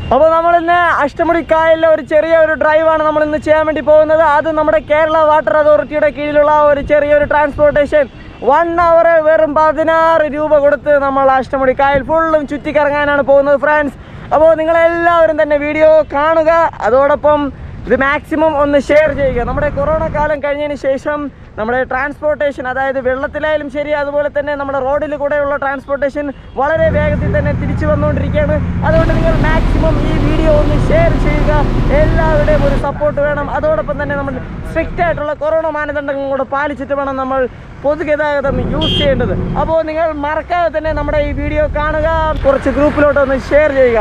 അപ്പോൾ നമ്മൾ ഇന്ന് അഷ്ടമുടി കായലിലെ ഒരു ചെറിയ ഒരു ഡ്രൈവാണ് നമ്മൾ ഇന്ന് ചെയ്യാൻ വേണ്ടി പോകുന്നത് അത് നമ്മുടെ കേരള വാട്ടർ അതോറിറ്റിയുടെ കീഴിലുള്ള ഒരു ചെറിയൊരു ട്രാൻസ്പോർട്ടേഷൻ വൺ അവർ വെറും പതിനാറ് രൂപ കൊടുത്ത് നമ്മൾ അഷ്ടമുടി കായൽ ഫുള്ളും ചുറ്റിക്കറങ്ങാനാണ് പോകുന്നത് ഫ്രണ്ട്സ് അപ്പോൾ നിങ്ങളെല്ലാവരും തന്നെ വീഡിയോ കാണുക അതോടൊപ്പം ഇത് മാക്സിമം ഒന്ന് ഷെയർ ചെയ്യുക നമ്മുടെ കൊറോണ കാലം കഴിഞ്ഞതിന് ശേഷം നമ്മുടെ ട്രാൻസ്പോർട്ടേഷൻ അതായത് വെള്ളത്തിലായാലും ശരി അതുപോലെ തന്നെ നമ്മുടെ റോഡിൽ കൂടെയുള്ള ട്രാൻസ്പോർട്ടേഷൻ വളരെ വേഗത്തിൽ തന്നെ തിരിച്ചു വന്നുകൊണ്ടിരിക്കുകയാണ് അതുകൊണ്ട് നിങ്ങൾ മാക്സിമം ഈ വീഡിയോ ഒന്ന് ഷെയർ ചെയ്യുക എല്ലാവരുടെയും ഒരു സപ്പോർട്ട് വേണം അതോടൊപ്പം തന്നെ നമ്മൾ സ്ട്രിക്റ്റ് ആയിട്ടുള്ള കൊറോണ മാനദണ്ഡങ്ങൾ കൂടെ പാലിച്ചിട്ട് വേണം നമ്മൾ പൊതുഗതാഗതം യൂസ് ചെയ്യേണ്ടത് അപ്പോൾ നിങ്ങൾ മറക്കാതെ തന്നെ നമ്മുടെ ഈ വീഡിയോ കാണുക കുറച്ച് ഗ്രൂപ്പിലോട്ട് ഒന്ന് ഷെയർ ചെയ്യുക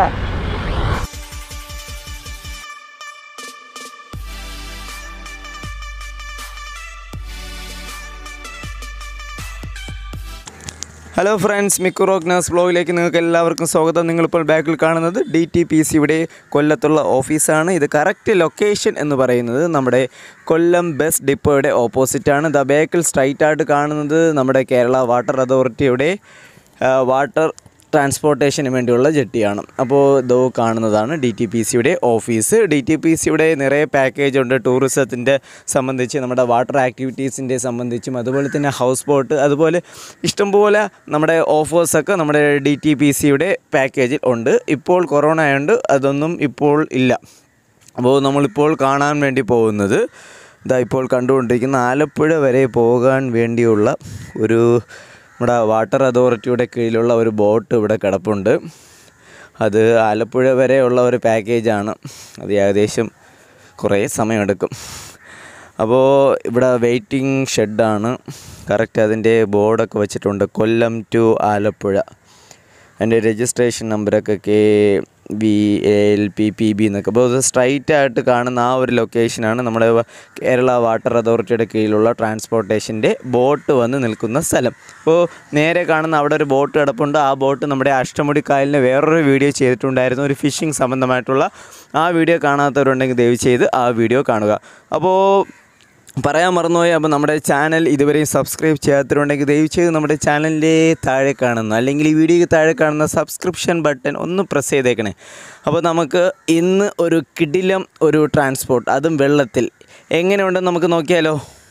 ഹലോ ഫ്രണ്ട്സ് മിക്കു റോക്നാസ് ബ്ലോഗിലേക്ക് നിങ്ങൾക്ക് എല്ലാവർക്കും സ്വാഗതം നിങ്ങളിപ്പോൾ ബാക്കിൽ കാണുന്നത് ഡി ടി പി സിയുടെ കൊല്ലത്തുള്ള ഓഫീസാണ് ഇത് കറക്റ്റ് ലൊക്കേഷൻ എന്ന് പറയുന്നത് നമ്മുടെ കൊല്ലം ബസ് ഡിപ്പോയുടെ ഓപ്പോസിറ്റാണ് ദ ബാക്കിൽ സ്ട്രൈറ്റ് ആയിട്ട് കാണുന്നത് നമ്മുടെ കേരള വാട്ടർ അതോറിറ്റിയുടെ ആ, വാട്ടർ ട്രാൻസ്പോർട്ടേഷന് വേണ്ടിയുള്ള ജെട്ടിയാണ് അപ്പോൾ ഇതോ കാണുന്നതാണ് ഡി ടി പി സിയുടെ ഓഫീസ് ഡി ടി പി സിയുടെ നിറയെ പാക്കേജ് ഉണ്ട് ടൂറിസത്തിൻ്റെ സംബന്ധിച്ച് നമ്മുടെ വാട്ടർ ആക്ടിവിറ്റീസിൻ്റെ സംബന്ധിച്ചും അതുപോലെ തന്നെ ഹൗസ് ബോട്ട് അതുപോലെ ഇഷ്ടംപോലെ നമ്മുടെ ഓഫേഴ്സൊക്കെ നമ്മുടെ ഡി ടി പി സിയുടെ പാക്കേജിൽ ഉണ്ട് ഇപ്പോൾ കൊറോണ ആയതുകൊണ്ട് അതൊന്നും ഇപ്പോൾ ഇല്ല അപ്പോൾ നമ്മളിപ്പോൾ കാണാൻ വേണ്ടി പോകുന്നത് ഇതാ ഇപ്പോൾ കണ്ടുകൊണ്ടിരിക്കുന്ന ആലപ്പുഴ വരെ പോകാൻ വേണ്ടിയുള്ള ഒരു നമ്മുടെ വാട്ടർ അതോറിറ്റിയുടെ കീഴിലുള്ള ഒരു ബോട്ട് ഇവിടെ കിടപ്പുണ്ട് അത് ആലപ്പുഴ വരെയുള്ള ഒരു പാക്കേജാണ് അത് ഏകദേശം കുറേ സമയമെടുക്കും അപ്പോൾ ഇവിടെ വെയിറ്റിംഗ് ഷെഡാണ് കറക്റ്റ് അതിൻ്റെ ബോർഡൊക്കെ വെച്ചിട്ടുണ്ട് കൊല്ലം ടു ആലപ്പുഴ എൻ്റെ രജിസ്ട്രേഷൻ നമ്പറൊക്കെ K V L P P B എന്നൊക്കെ അപ്പോൾ അത് സ്ട്രൈറ്റ് ആയിട്ട് കാണുന്ന ആ ഒരു ലൊക്കേഷനാണ് നമ്മുടെ വ- കേരള വാട്ടർ അതോറിറ്റിയുടെ കീഴിലുള്ള ട്രാൻസ്പോർട്ടേഷൻ്റെ ബോട്ട് വന്ന് നിൽക്കുന്ന സ്ഥലം അപ്പോൾ നേരെ കാണുന്ന അവിടെ ഒരു ബോട്ട് കിടപ്പുണ്ട് ആ ബോട്ട് നമ്മുടെ അഷ്ടമുടി കായലിന് വേറൊരു വീഡിയോ ചെയ്തിട്ടുണ്ടായിരുന്നു ഒരു ഫിഷിംഗ് സംബന്ധമായിട്ടുള്ള ആ വീഡിയോ കാണാത്തവരുണ്ടെങ്കിൽ ദയവ് ചെയ്ത് ആ വീഡിയോ കാണുക അപ്പോൾ പറയാൻ മറന്നുപോയി അപ്പോൾ നമ്മുടെ ചാനൽ ഇതുവരെയും സബ്സ്ക്രൈബ് ചെയ്യാത്തവരുണ്ടെങ്കിൽ ദയവ് ചെയ്ത് നമ്മുടെ ചാനലിൻ്റെ താഴെ കാണുന്ന അല്ലെങ്കിൽ ഈ വീഡിയോയ്ക്ക് താഴെ കാണുന്ന സബ്സ്ക്രിപ്ഷൻ ബട്ടൺ ഒന്ന് പ്രസ് ചെയ്തേക്കണേ അപ്പോൾ നമുക്ക് ഇന്ന് ഒരു കിടിലം ഒരു ട്രാൻസ്പോർട്ട് അതും വെള്ളത്തിൽ എങ്ങനെയുണ്ടെന്ന് നമുക്ക് നോക്കിയാലോ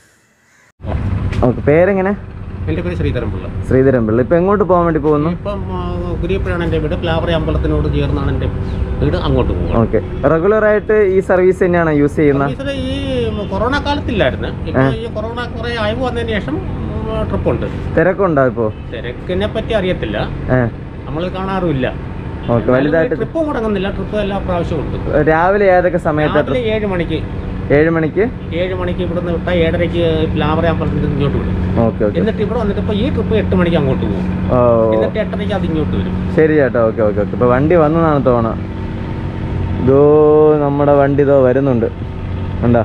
ഓക്കെ പേരെങ്ങനെ എൻ്റെ പേര് ശ്രീധരൻപിള്ള ശ്രീധരൻ പിള്ള ഇപ്പം എങ്ങോട്ട് പോകാൻ വേണ്ടി പോകുന്നു ഇപ്പം ഗുരിയപ്പഴാണ് എൻ്റെ വീട് പ്ലാവറി അമ്പലത്തിനോട് ചേർന്നാണ് എൻ്റെ വീട് അങ്ങോട്ട് പോകുന്നത് ഓക്കെ റെഗുലറായിട്ട് ഈ സർവീസ് തന്നെയാണ് യൂസ് ചെയ്യുന്നത് സർവീസിൽ ഈ കൊറോണ കാലത്തില്ലായിരുന്നു ഇപ്പൊ ഈ കൊറോണ കുറെ അയവ് വന്നതിന് ശേഷം ട്രിപ്പ് ഉണ്ട് തിരക്കുണ്ടോ ഇപ്പോൾ തിരക്കിനെ പറ്റി അറിയത്തില്ല ഏ നമ്മൾ കാണാറുമില്ല ഓക്കെ വലുതായിട്ട് ട്രിപ്പ് മുടങ്ങുന്നില്ല ട്രിപ്പ് എല്ലാ പ്രാവശ്യവും ഉണ്ട് രാവിലെ ഏതൊക്കെ സമയത്താണ് രാവിലെ ഏഴ് മണിക്ക് ഏഴ് മണിക്ക് ഏഴ് മണിക്ക് ഇവിടുന്ന് വിട്ടാൽ ഏഴരയ്ക്ക് പ്ലാവറി അമ്പലത്തിൽ നിന്ന് ഇങ്ങോട്ട് വിടും ഓക്കെ ഓക്കെ എന്നിട്ട് ഇവിടെ വന്നിട്ട് ഇപ്പോൾ ഈ ട്രിപ്പ് എട്ട് മണിക്ക് അങ്ങോട്ട് പോകും ഓ എന്നിട്ട് എട്ടരയ്ക്ക് അത് ഇങ്ങോട്ട് വരും ശരി ചേട്ടാ ഓക്കെ ഓക്കെ ഓക്കെ ഇപ്പോൾ വണ്ടി വന്നതാണ് തോന്നുന്നത് ഇതോ നമ്മുടെ വണ്ടി ഇതോ വരുന്നുണ്ട് കണ്ടാ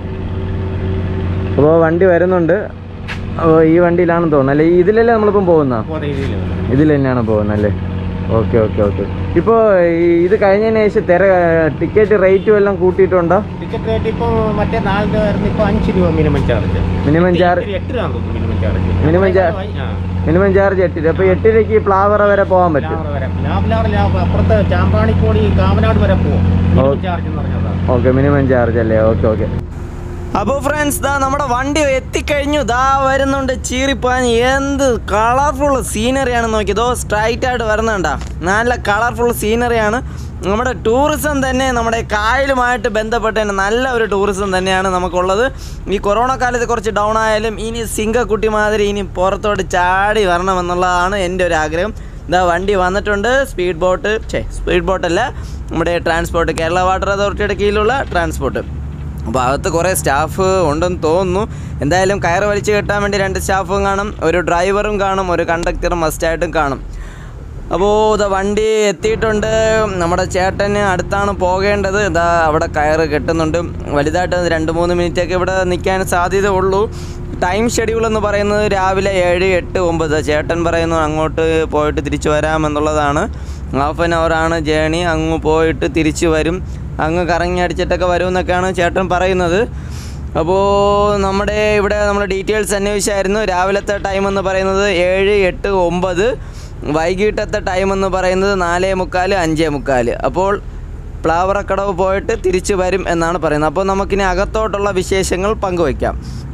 അപ്പോൾ വണ്ടി വരുന്നുണ്ട് അപ്പോൾ ഈ വണ്ടിയിലാണെന്ന് തോന്നുന്നു അല്ലേ ഇതിലല്ലേ നമ്മളിപ്പം പോകുന്ന അപ്പോൾ രീതിയിൽ ഇതിൽ തന്നെയാണ് പോകുന്നത് അല്ലേ ഓക്കെ ഓക്കെ ഓക്കെ ഇപ്പോൾ ഇത് കഴിഞ്ഞതിന് ശേഷം തിര ടിക്കറ്റ് റേറ്റും എല്ലാം കൂട്ടിയിട്ടുണ്ടോ ടിക്കറ്റ് റേറ്റ് ഇപ്പോൾ മറ്റേ നാലിൻ്റെ വരുന്ന ഇപ്പോൾ അഞ്ച് രൂപ മിനിമം ചാർജ് മിനിമം ചാർജ് എട്ട് രൂപ തോന്നുന്നു മിനിമം ചാർജ് മിനിമം ചാർജ് ആ മിനിമം ചാർജ് എട്ട് രൂപ അപ്പോൾ എട്ട് രൂപയ്ക്ക് പ്ലാവറ വരെ പോകാൻ പറ്റും ലാവറ വരെ ലാബ് ലാബ് അപ്പുറത്ത് ചാമ്പാണിക്കോടി കാമനാട് വരെ പോവും മിനിമം ചാർജ് എന്ന് പറഞ്ഞതാണ് ഓക്കെ മിനിമം ചാർജ് അല്ലേ ഓക്കെ ഓക്കെ അപ്പോൾ ഫ്രണ്ട്സ് ദാ നമ്മുടെ വണ്ടി എത്തിക്കഴിഞ്ഞു ദാ വരുന്നുണ്ട് ചീറിപ്പാഞ്ഞ് എന്ത് കളർഫുൾ സീനറിയാണ് നോക്കിയതോ സ്ട്രൈറ്റ് ആയിട്ട് വരുന്നുണ്ടാ നല്ല കളർഫുൾ സീനറിയാണ് നമ്മുടെ ടൂറിസം തന്നെ നമ്മുടെ കായലുമായിട്ട് ബന്ധപ്പെട്ട് തന്നെ നല്ല ഒരു ടൂറിസം തന്നെയാണ് നമുക്കുള്ളത് ഈ കൊറോണ കാലത്ത് കുറച്ച് ഡൗൺ ആയാലും ഇനി സിംഗക്കുട്ടി മാതിരി ഇനി പുറത്തോട്ട് ചാടി വരണമെന്നുള്ളതാണ് എൻ്റെ ഒരു ആഗ്രഹം ഇതാ വണ്ടി വന്നിട്ടുണ്ട് സ്പീഡ് ബോട്ട് ഛേ സ്പീഡ് ബോട്ടല്ല നമ്മുടെ ട്രാൻസ്പോർട്ട് കേരള വാട്ടർ അതോറിറ്റിയുടെ കീഴിലുള്ള ട്രാൻസ്പോർട്ട് അപ്പോൾ അകത്ത് കുറേ സ്റ്റാഫ് ഉണ്ടെന്ന് തോന്നുന്നു എന്തായാലും കയറ് വലിച്ചു കെട്ടാൻ വേണ്ടി രണ്ട് സ്റ്റാഫും കാണും ഒരു ഡ്രൈവറും കാണും ഒരു കണ്ടക്ടറും മസ്റ്റായിട്ടും കാണും അപ്പോൾ ഇതാ വണ്ടി എത്തിയിട്ടുണ്ട് നമ്മുടെ ചേട്ടന് അടുത്താണ് പോകേണ്ടത് ഇതാ അവിടെ കയറ് കെട്ടുന്നുണ്ട് വലുതായിട്ട് രണ്ട് മൂന്ന് മിനിറ്റൊക്കെ ഇവിടെ നിൽക്കാൻ സാധ്യത ഉള്ളൂ ടൈം ഷെഡ്യൂൾ എന്ന് പറയുന്നത് രാവിലെ ഏഴ് എട്ട് ഒമ്പത് ചേട്ടൻ പറയുന്നു അങ്ങോട്ട് പോയിട്ട് തിരിച്ചു വരാമെന്നുള്ളതാണ് ഹാഫ് ആൻ ആണ് ജേണി അങ്ങ് പോയിട്ട് തിരിച്ചു വരും അങ്ങ് കറങ്ങി അടിച്ചിട്ടൊക്കെ വരും എന്നൊക്കെയാണ് ചേട്ടൻ പറയുന്നത് അപ്പോൾ നമ്മുടെ ഇവിടെ നമ്മൾ ഡീറ്റെയിൽസ് അന്വേഷിച്ചായിരുന്നു രാവിലത്തെ ടൈം എന്ന് പറയുന്നത് ഏഴ് എട്ട് ഒമ്പത് വൈകിട്ടത്തെ ടൈം എന്ന് പറയുന്നത് നാലേ മുക്കാൽ അഞ്ചേ മുക്കാൽ അപ്പോൾ പ്ലാവറക്കടവ് പോയിട്ട് തിരിച്ചു വരും എന്നാണ് പറയുന്നത് അപ്പോൾ നമുക്കിനി അകത്തോട്ടുള്ള വിശേഷങ്ങൾ പങ്കുവയ്ക്കാം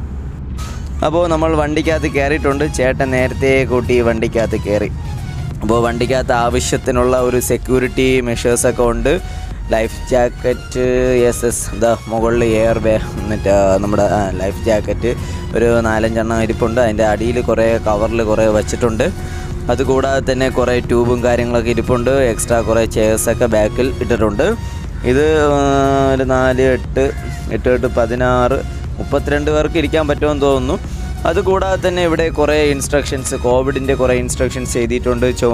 അപ്പോൾ നമ്മൾ വണ്ടിക്കകത്ത് കയറിയിട്ടുണ്ട് ചേട്ടൻ നേരത്തെ കൂട്ടി വണ്ടിക്കകത്ത് കയറി അപ്പോൾ വണ്ടിക്കകത്ത് ആവശ്യത്തിനുള്ള ഒരു സെക്യൂരിറ്റി മെഷേഴ്സൊക്കെ ഉണ്ട് ലൈഫ് ജാക്കറ്റ് എസ് എസ് ഇതാ മുകളിൽ എയർ ബേ എന്നിട്ട് നമ്മുടെ ലൈഫ് ജാക്കറ്റ് ഒരു നാലഞ്ചെണ്ണം ഇരിപ്പുണ്ട് അതിൻ്റെ അടിയിൽ കുറേ കവറിൽ കുറേ വെച്ചിട്ടുണ്ട് അതുകൂടാതെ തന്നെ കുറേ ട്യൂബും കാര്യങ്ങളൊക്കെ ഇരിപ്പുണ്ട് എക്സ്ട്രാ കുറേ ചെയർസൊക്കെ ബാക്കിൽ ഇട്ടിട്ടുണ്ട് ഇത് ആ, ഒരു നാല് എട്ട് എട്ട് എട്ട് പതിനാറ് മുപ്പത്തിരണ്ട് പേർക്ക് ഇരിക്കാൻ പറ്റുമെന്ന് തോന്നുന്നു അതുകൂടാതെ തന്നെ ഇവിടെ കുറേ ഇൻസ്ട്രക്ഷൻസ് കോവിഡിൻ്റെ കുറേ ഇൻസ്ട്രക്ഷൻസ് എഴുതിയിട്ടുണ്ട് ചോ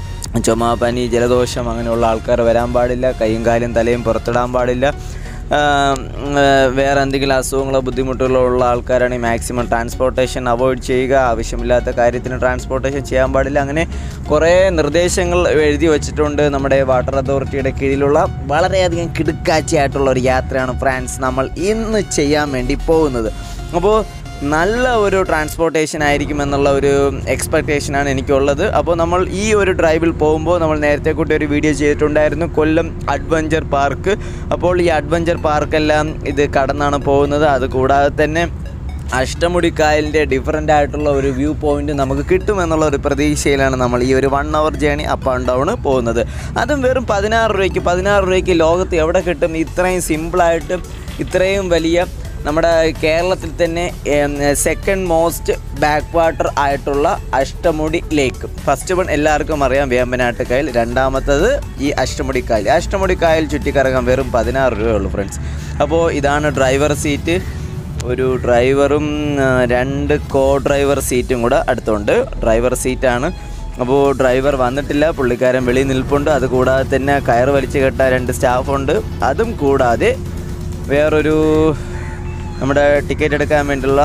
ചുമ പനി ജലദോഷം അങ്ങനെയുള്ള ആൾക്കാർ വരാൻ പാടില്ല കൈയും കാലും തലയും പുറത്തിടാൻ പാടില്ല ആ, ഉം, ആ, വേറെ എന്തെങ്കിലും അസുഖങ്ങളോ ബുദ്ധിമുട്ടുകളോ ഉള്ള ആൾക്കാരാണെങ്കിൽ മാക്സിമം ട്രാൻസ്പോർട്ടേഷൻ അവോയ്ഡ് ചെയ്യുക ആവശ്യമില്ലാത്ത കാര്യത്തിന് ട്രാൻസ്പോർട്ടേഷൻ ചെയ്യാൻ പാടില്ല അങ്ങനെ കുറേ നിർദ്ദേശങ്ങൾ എഴുതി വച്ചിട്ടുണ്ട് നമ്മുടെ വാട്ടർ അതോറിറ്റിയുടെ കീഴിലുള്ള വളരെയധികം കിടുക്കാച്ചിയായിട്ടുള്ള ഒരു യാത്രയാണ് ഫ്രാൻസ് നമ്മൾ ഇന്ന് ചെയ്യാൻ വേണ്ടി പോകുന്നത് അപ്പോൾ നല്ല ഒരു ട്രാൻസ്പോർട്ടേഷൻ ആയിരിക്കും എന്നുള്ള ഒരു എക്സ്പെക്റ്റേഷനാണ് എനിക്കുള്ളത് അപ്പോൾ നമ്മൾ ഈ ഒരു ഡ്രൈവിൽ പോകുമ്പോൾ നമ്മൾ നേരത്തെ കൂട്ടി ഒരു വീഡിയോ ചെയ്തിട്ടുണ്ടായിരുന്നു കൊല്ലം അഡ്വഞ്ചർ പാർക്ക് അപ്പോൾ ഈ അഡ്വഞ്ചർ പാർക്കെല്ലാം ഇത് കടന്നാണ് പോകുന്നത് അതുകൂടാതെ തന്നെ അഷ്ടമുടി കായലിൻ്റെ ഡിഫറെൻ്റ് ആയിട്ടുള്ള ഒരു വ്യൂ പോയിന്റ് നമുക്ക് കിട്ടുമെന്നുള്ള ഒരു പ്രതീക്ഷയിലാണ് നമ്മൾ ഈ ഒരു one hour journey up and down പോകുന്നത് അതും വെറും പതിനാറ് രൂപയ്ക്ക് പതിനാറ് രൂപയ്ക്ക് ലോകത്ത് എവിടെ കിട്ടും ഇത്രയും സിമ്പിളായിട്ട് ഇത്രയും വലിയ നമ്മുടെ കേരളത്തിൽ തന്നെ സെക്കൻഡ് മോസ്റ്റ് ബാക്ക് വാട്ടർ ആയിട്ടുള്ള അഷ്ടമുടി ലേക്ക് ഫസ്റ്റ് വൺ എല്ലാവർക്കും അറിയാം വേമ്പനാട്ട് കായൽ രണ്ടാമത്തത് ഈ അഷ്ടമുടി കായൽ അഷ്ടമുടി കായൽ ചുറ്റിക്കറങ്ങാൻ വെറും പതിനാറ് രൂപയുള്ളൂ ഫ്രണ്ട്സ് അപ്പോൾ ഇതാണ് ഡ്രൈവർ സീറ്റ് ഒരു ഡ്രൈവറും ആ, രണ്ട് കോ ഡ്രൈവർ സീറ്റും കൂടെ അടുത്തുണ്ട് ഡ്രൈവർ സീറ്റാണ് അപ്പോൾ ഡ്രൈവർ വന്നിട്ടില്ല പുള്ളിക്കാരൻ വെളിയിൽ നിൽപ്പുണ്ട് അതുകൂടാതെ തന്നെ കയർ വലിച്ചു കെട്ടാൻ രണ്ട് സ്റ്റാഫുണ്ട് അതും കൂടാതെ വേറൊരു നമ്മുടെ ടിക്കറ്റ് എടുക്കാൻ വേണ്ടിയുള്ള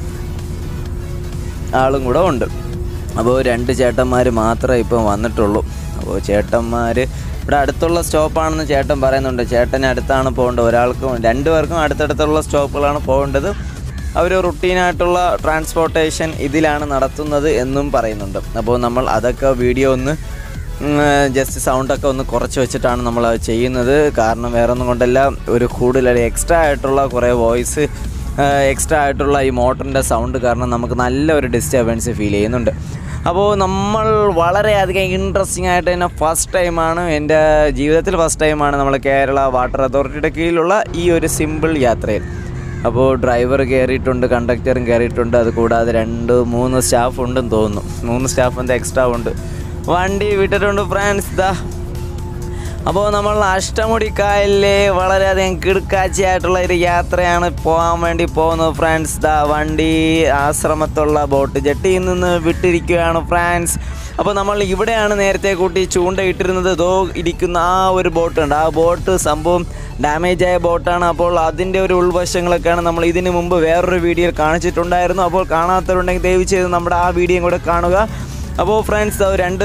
ആളും കൂടെ ഉണ്ട് അപ്പോൾ രണ്ട് ചേട്ടന്മാർ മാത്രമേ ഇപ്പം വന്നിട്ടുള്ളൂ അപ്പോൾ ചേട്ടന്മാർ ഇവിടെ അടുത്തുള്ള സ്റ്റോപ്പാണെന്ന് ചേട്ടൻ പറയുന്നുണ്ട് ചേട്ടന് അടുത്താണ് പോകേണ്ടത് ഒരാൾക്കും രണ്ടു പേർക്കും അടുത്തടുത്തുള്ള സ്റ്റോപ്പുകളാണ് പോകേണ്ടത് അവർ റുട്ടീനായിട്ടുള്ള ട്രാൻസ്പോർട്ടേഷൻ ഇതിലാണ് നടത്തുന്നത് എന്നും പറയുന്നുണ്ട് അപ്പോൾ നമ്മൾ അതൊക്കെ വീഡിയോ ഒന്ന് ജസ്റ്റ് സൗണ്ടൊക്കെ ഒന്ന് കുറച്ച് വെച്ചിട്ടാണ് നമ്മൾ അത് ചെയ്യുന്നത് കാരണം വേറെ ഒന്നും കൊണ്ടല്ല ഒരു കൂടുതൽ എക്സ്ട്രാ ആയിട്ടുള്ള കുറേ വോയിസ് എക്സ്ട്രാ ആയിട്ടുള്ള ഈ മോട്ടറിൻ്റെ സൗണ്ട് കാരണം നമുക്ക് നല്ലൊരു ഡിസ്റ്റർബൻസ് ഫീൽ ചെയ്യുന്നുണ്ട് അപ്പോൾ നമ്മൾ വളരെയധികം ഇൻട്രസ്റ്റിംഗ് ആയിട്ട് തന്നെ ഫസ്റ്റ് ടൈമാണ് എൻ്റെ ജീവിതത്തിൽ ഫസ്റ്റ് ടൈമാണ് നമ്മൾ കേരള വാട്ടർ അതോറിറ്റിയുടെ കീഴിലുള്ള ഈ ഒരു സിമ്പിൾ യാത്രയിൽ അപ്പോൾ ഡ്രൈവർ കയറിയിട്ടുണ്ട് കണ്ടക്ടറും കയറിയിട്ടുണ്ട് അത് കൂടാതെ രണ്ട് മൂന്ന് സ്റ്റാഫ് ഉണ്ടെന്ന് തോന്നുന്നു മൂന്ന് സ്റ്റാഫ് എന്താ എക്സ്ട്രാ ഉണ്ട് വണ്ടി വിട്ടിട്ടുണ്ട് ഫ്രാൻസ് ദാ അപ്പോൾ നമ്മൾ അഷ്ടമുടി കായലിലെ വളരെയധികം കിടുക്കാച്ചിയായിട്ടുള്ള ഒരു യാത്രയാണ് പോകാൻ വേണ്ടി പോകുന്നത് ഫ്രാൻസ് ദാ വണ്ടി ആശ്രമത്തുള്ള ബോട്ട് ജെട്ടിയിൽ നിന്ന് വിട്ടിരിക്കുകയാണ് ഫ്രാൻസ് അപ്പോൾ നമ്മൾ ഇവിടെയാണ് നേരത്തെ കൂട്ടി ചൂണ്ടയിട്ടിരുന്നത് ദോ ഇരിക്കുന്ന ആ ഒരു ബോട്ട് ഉണ്ട് ആ ബോട്ട് സംഭവം ഡാമേജ് ആയ ബോട്ടാണ് അപ്പോൾ അതിൻ്റെ ഒരു ഉൾവശങ്ങളൊക്കെയാണ് നമ്മൾ ഇതിന് മുമ്പ് വേറൊരു വീഡിയോയിൽ കാണിച്ചിട്ടുണ്ടായിരുന്നു അപ്പോൾ കാണാത്തവരുണ്ടെങ്കിൽ ദയവ് ചെയ്ത് നമ്മുടെ ആ വീഡിയോയും കൂടെ കാണുക അപ്പോൾ ഫ്രണ്ട്സ് രണ്ട്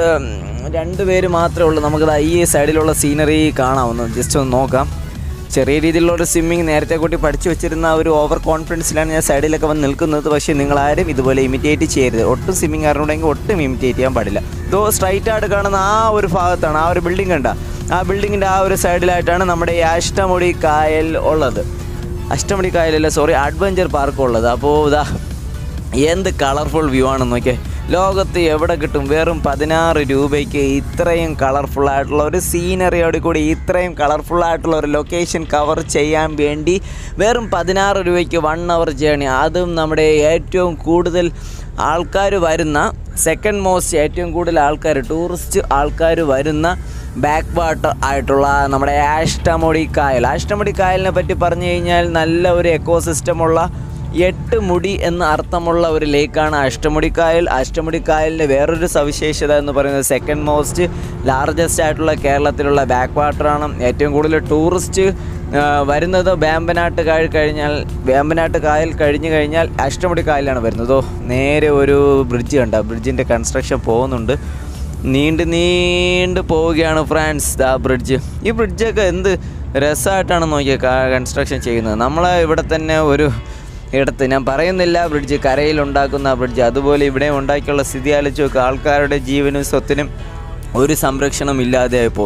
രണ്ട് പേര് മാത്രമേ ഉള്ളൂ നമുക്കത് ഈ സൈഡിലുള്ള സീനറി കാണാവുന്നു ജസ്റ്റ് ഒന്ന് നോക്കാം ചെറിയ രീതിയിലുള്ള ഒരു സ്വിമ്മിങ് നേരത്തെ കൂട്ടി പഠിച്ചു വെച്ചിരുന്ന ആ ഒരു ഓവർ കോൺഫിഡൻസിലാണ് ഞാൻ സൈഡിലൊക്കെ വന്ന് നിൽക്കുന്നത് പക്ഷേ നിങ്ങളാരും ഇതുപോലെ ഇമിറ്റേറ്റ് ചെയ്യരുത് ഒട്ടും സ്വിമ്മിങ് അറിഞ്ഞുണ്ടെങ്കിൽ ഒട്ടും ഇമിറ്റേറ്റ് ചെയ്യാൻ പാടില്ല ഇതോ സ്ട്രൈറ്റ് ആയിട്ട് കാണുന്ന ആ ഒരു ഭാഗത്താണ് ആ ഒരു ബിൽഡിംഗ് കണ്ട ആ ബിൽഡിങ്ങിൻ്റെ ആ ഒരു സൈഡിലായിട്ടാണ് നമ്മുടെ ഈ അഷ്ടമുടി കായൽ ഉള്ളത് അഷ്ടമുടി കായലല്ല സോറി അഡ്വഞ്ചർ പാർക്ക് ഉള്ളത് അപ്പോൾ ഇതാ എന്ത് കളർഫുൾ വ്യൂ ആണെന്ന് നോക്കിയേ ലോകത്ത് എവിടെ കിട്ടും വെറും പതിനാറ് രൂപയ്ക്ക് ഇത്രയും കളർഫുൾ ആയിട്ടുള്ള ഒരു സീനറിയോട് കൂടി ഇത്രയും കളർഫുൾ ആയിട്ടുള്ള ഒരു ലൊക്കേഷൻ കവർ ചെയ്യാൻ വേണ്ടി വെറും പതിനാറ് രൂപയ്ക്ക് വൺ അവർ ജേണി അതും നമ്മുടെ ഏറ്റവും കൂടുതൽ ആൾക്കാർ വരുന്ന സെക്കൻഡ് മോസ്റ്റ് ഏറ്റവും കൂടുതൽ ആൾക്കാർ ടൂറിസ്റ്റ് ആൾക്കാർ വരുന്ന ബാക്ക് വാട്ടർ ആയിട്ടുള്ള നമ്മുടെ ആഷ്ടമുടി കായൽ ആഷ്ടമുടി കായലിനെ പറ്റി പറഞ്ഞു കഴിഞ്ഞാൽ നല്ല ഒരു എക്കോസിസ്റ്റമുള്ള എട്ട് മുടി എന്ന അർത്ഥമുള്ള ഒരു ലേക്കാണ് അഷ്ടമുടിക്കായൽ അഷ്ടമുടിക്കായലിൻ്റെ വേറൊരു സവിശേഷത എന്ന് പറയുന്നത് സെക്കൻഡ് മോസ്റ്റ് ലാർജസ്റ്റ് ആയിട്ടുള്ള കേരളത്തിലുള്ള ബാക്ക് വാട്ടറാണ് ഏറ്റവും കൂടുതൽ ടൂറിസ്റ്റ് ആ, വരുന്നത് വേമ്പനാട്ട് കായൽ കഴിഞ്ഞാൽ വേമ്പനാട്ട് കായൽ കഴിഞ്ഞ് കഴിഞ്ഞാൽ അഷ്ടമുടി കായലാണ് വരുന്നത് ഓ നേരെ ഒരു ബ്രിഡ്ജ് കണ്ട ബ്രിഡ്ജിൻ്റെ കൺസ്ട്രക്ഷൻ പോകുന്നുണ്ട് നീണ്ട് നീണ്ട് പോവുകയാണ് ഫ്രാൻസ് ദാ ബ്രിഡ്ജ് ഈ ബ്രിഡ്ജൊക്കെ എന്ത് രസമായിട്ടാണ് നോക്കിയത് കൺസ്ട്രക്ഷൻ ചെയ്യുന്നത് നമ്മളെ ഇവിടെ തന്നെ ഒരു ഇടത്ത് ഞാൻ പറയുന്നില്ല ബ്രിഡ്ജ് കരയിൽ ഉണ്ടാക്കുന്ന ബ്രിഡ്ജ് അതുപോലെ ഇവിടെ ഉണ്ടാക്കിയുള്ള സ്ഥിതി ആലോചിച്ച് നോക്കുക ആൾക്കാരുടെ ജീവനും സ്വത്തിനും ഒരു സംരക്ഷണം ഇല്ലാതെയായിപ്പോൾ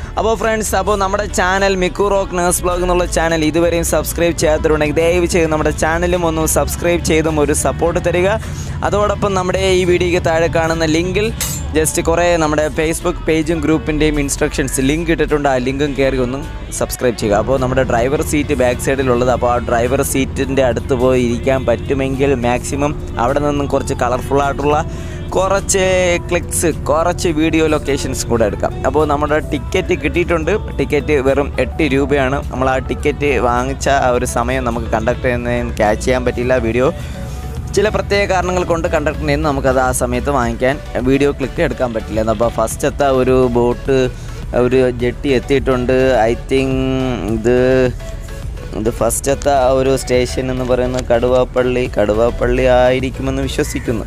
അപ്പോൾ ഫ്രണ്ട്സ് അപ്പോൾ നമ്മുടെ ചാനൽ മിക്കു റോക്ക് നേഴ്സ് ബ്ലോഗ് എന്നുള്ള ചാനൽ ഇതുവരെയും സബ്സ്ക്രൈബ് ചെയ്യാത്തവരുണ്ടെങ്കിൽ ദയവ് ചെയ്ത് നമ്മുടെ ചാനലും ഒന്ന് സബ്സ്ക്രൈബ് ചെയ്തും ഒരു സപ്പോർട്ട് തരിക അതോടൊപ്പം നമ്മുടെ ഈ വീഡിയോയ്ക്ക് താഴെ കാണുന്ന ലിങ്കിൽ ജസ്റ്റ് കുറേ നമ്മുടെ ഫേസ്ബുക്ക് പേജും ഗ്രൂപ്പിൻ്റെയും ഇൻസ്ട്രക്ഷൻസ് ലിങ്ക് ഇട്ടിട്ടുണ്ട് ആ ലിങ്കും കയറി ഒന്ന് സബ്സ്ക്രൈബ് ചെയ്യുക അപ്പോൾ നമ്മുടെ ഡ്രൈവർ സീറ്റ് ബാക്ക് സൈഡിലുള്ളത് അപ്പോൾ ആ ഡ്രൈവർ സീറ്റിൻ്റെ അടുത്ത് പോയി ഇരിക്കാൻ പറ്റുമെങ്കിൽ മാക്സിമം അവിടെ നിന്നും കുറച്ച് കളർഫുള്ളായിട്ടുള്ള കുറച്ച് ക്ലിക്സ് കുറച്ച് വീഡിയോ ലൊക്കേഷൻസ് കൂടെ എടുക്കാം അപ്പോൾ നമ്മുടെ ടിക്കറ്റ് കിട്ടിയിട്ടുണ്ട് ടിക്കറ്റ് വെറും എട്ട് രൂപയാണ് നമ്മൾ ആ ടിക്കറ്റ് വാങ്ങിച്ച ആ ഒരു സമയം നമുക്ക് കണ്ടക്ട് ചെയ്യുന്നതിന് ക്യാച്ച് ചെയ്യാൻ പറ്റിയില്ല വീഡിയോ ചില പ്രത്യേക കാരണങ്ങൾ കൊണ്ട് കണ്ടക്ടറിൽ നിന്ന് നമുക്കത് ആ സമയത്ത് വാങ്ങിക്കാൻ വീഡിയോ ക്ലിക്ക് എടുക്കാൻ പറ്റില്ല അപ്പോൾ ഫസ്റ്റത്തെ ഒരു ബോട്ട് ഒരു ജെട്ടി എത്തിയിട്ടുണ്ട് ഐ തിങ്ക് ഇത് ഇത് ഫസ്റ്റത്തെ ആ ഒരു സ്റ്റേഷൻ എന്ന് പറയുന്നത് കടുവാപ്പള്ളി കടുവാപ്പള്ളി ആയിരിക്കുമെന്ന് വിശ്വസിക്കുന്നു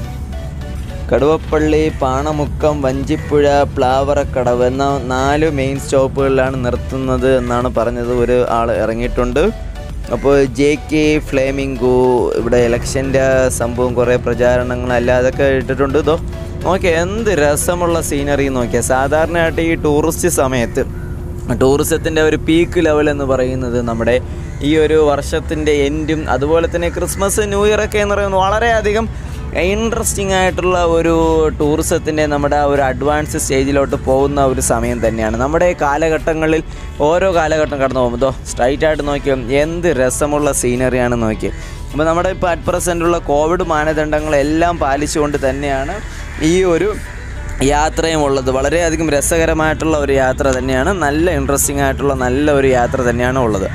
കടുവപ്പള്ളി പാണമുക്കം വഞ്ചിപ്പുഴ പ്ലാവറക്കടവ് എന്ന നാല് മെയിൻ സ്റ്റോപ്പുകളിലാണ് നിർത്തുന്നത് എന്നാണ് പറഞ്ഞത് ഒരു ആൾ ഇറങ്ങിയിട്ടുണ്ട് അപ്പോൾ ജെ കെ ഫ്ലേമിംഗോ ഇവിടെ ഇലക്ഷൻ്റെ സംഭവം കുറേ പ്രചാരണങ്ങൾ അല്ലാതൊക്കെ ഇട്ടിട്ടുണ്ട് ഇതോ നോക്കിയാൽ എന്ത് രസമുള്ള സീനറി നോക്കിയാൽ സാധാരണയായിട്ട് ഈ ടൂറിസ്റ്റ് സമയത്ത് ടൂറിസത്തിൻ്റെ ഒരു പീക്ക് ലെവൽ എന്ന് പറയുന്നത് നമ്മുടെ ഈ ഒരു വർഷത്തിൻ്റെ എൻഡും അതുപോലെ തന്നെ ക്രിസ്മസ് ന്യൂ ഇയർ ഒക്കെ എന്ന് പറയുന്നത് വളരെയധികം ഇൻട്രസ്റ്റിംഗ് ആയിട്ടുള്ള ഒരു ടൂറിസത്തിൻ്റെ നമ്മുടെ ആ ഒരു അഡ്വാൻസ് സ്റ്റേജിലോട്ട് പോകുന്ന ഒരു സമയം തന്നെയാണ് നമ്മുടെ കാലഘട്ടങ്ങളിൽ ഓരോ കാലഘട്ടം കടന്നു പോകുമ്പോൾ സ്ട്രൈറ്റ് ആയിട്ട് നോക്കിയോ എന്ത് രസമുള്ള സീനറിയാണ് നോക്കി അപ്പോൾ നമ്മുടെ ഇപ്പോൾ അറ്റ് പ്രസൻറ്റുള്ള കോവിഡ് മാനദണ്ഡങ്ങളെല്ലാം പാലിച്ചുകൊണ്ട് തന്നെയാണ് ഈ ഒരു യാത്രയും ഉള്ളത് വളരെയധികം രസകരമായിട്ടുള്ള ഒരു യാത്ര തന്നെയാണ് നല്ല ഇൻട്രസ്റ്റിംഗ് ആയിട്ടുള്ള നല്ല ഒരു യാത്ര തന്നെയാണ് ഉള്ളത്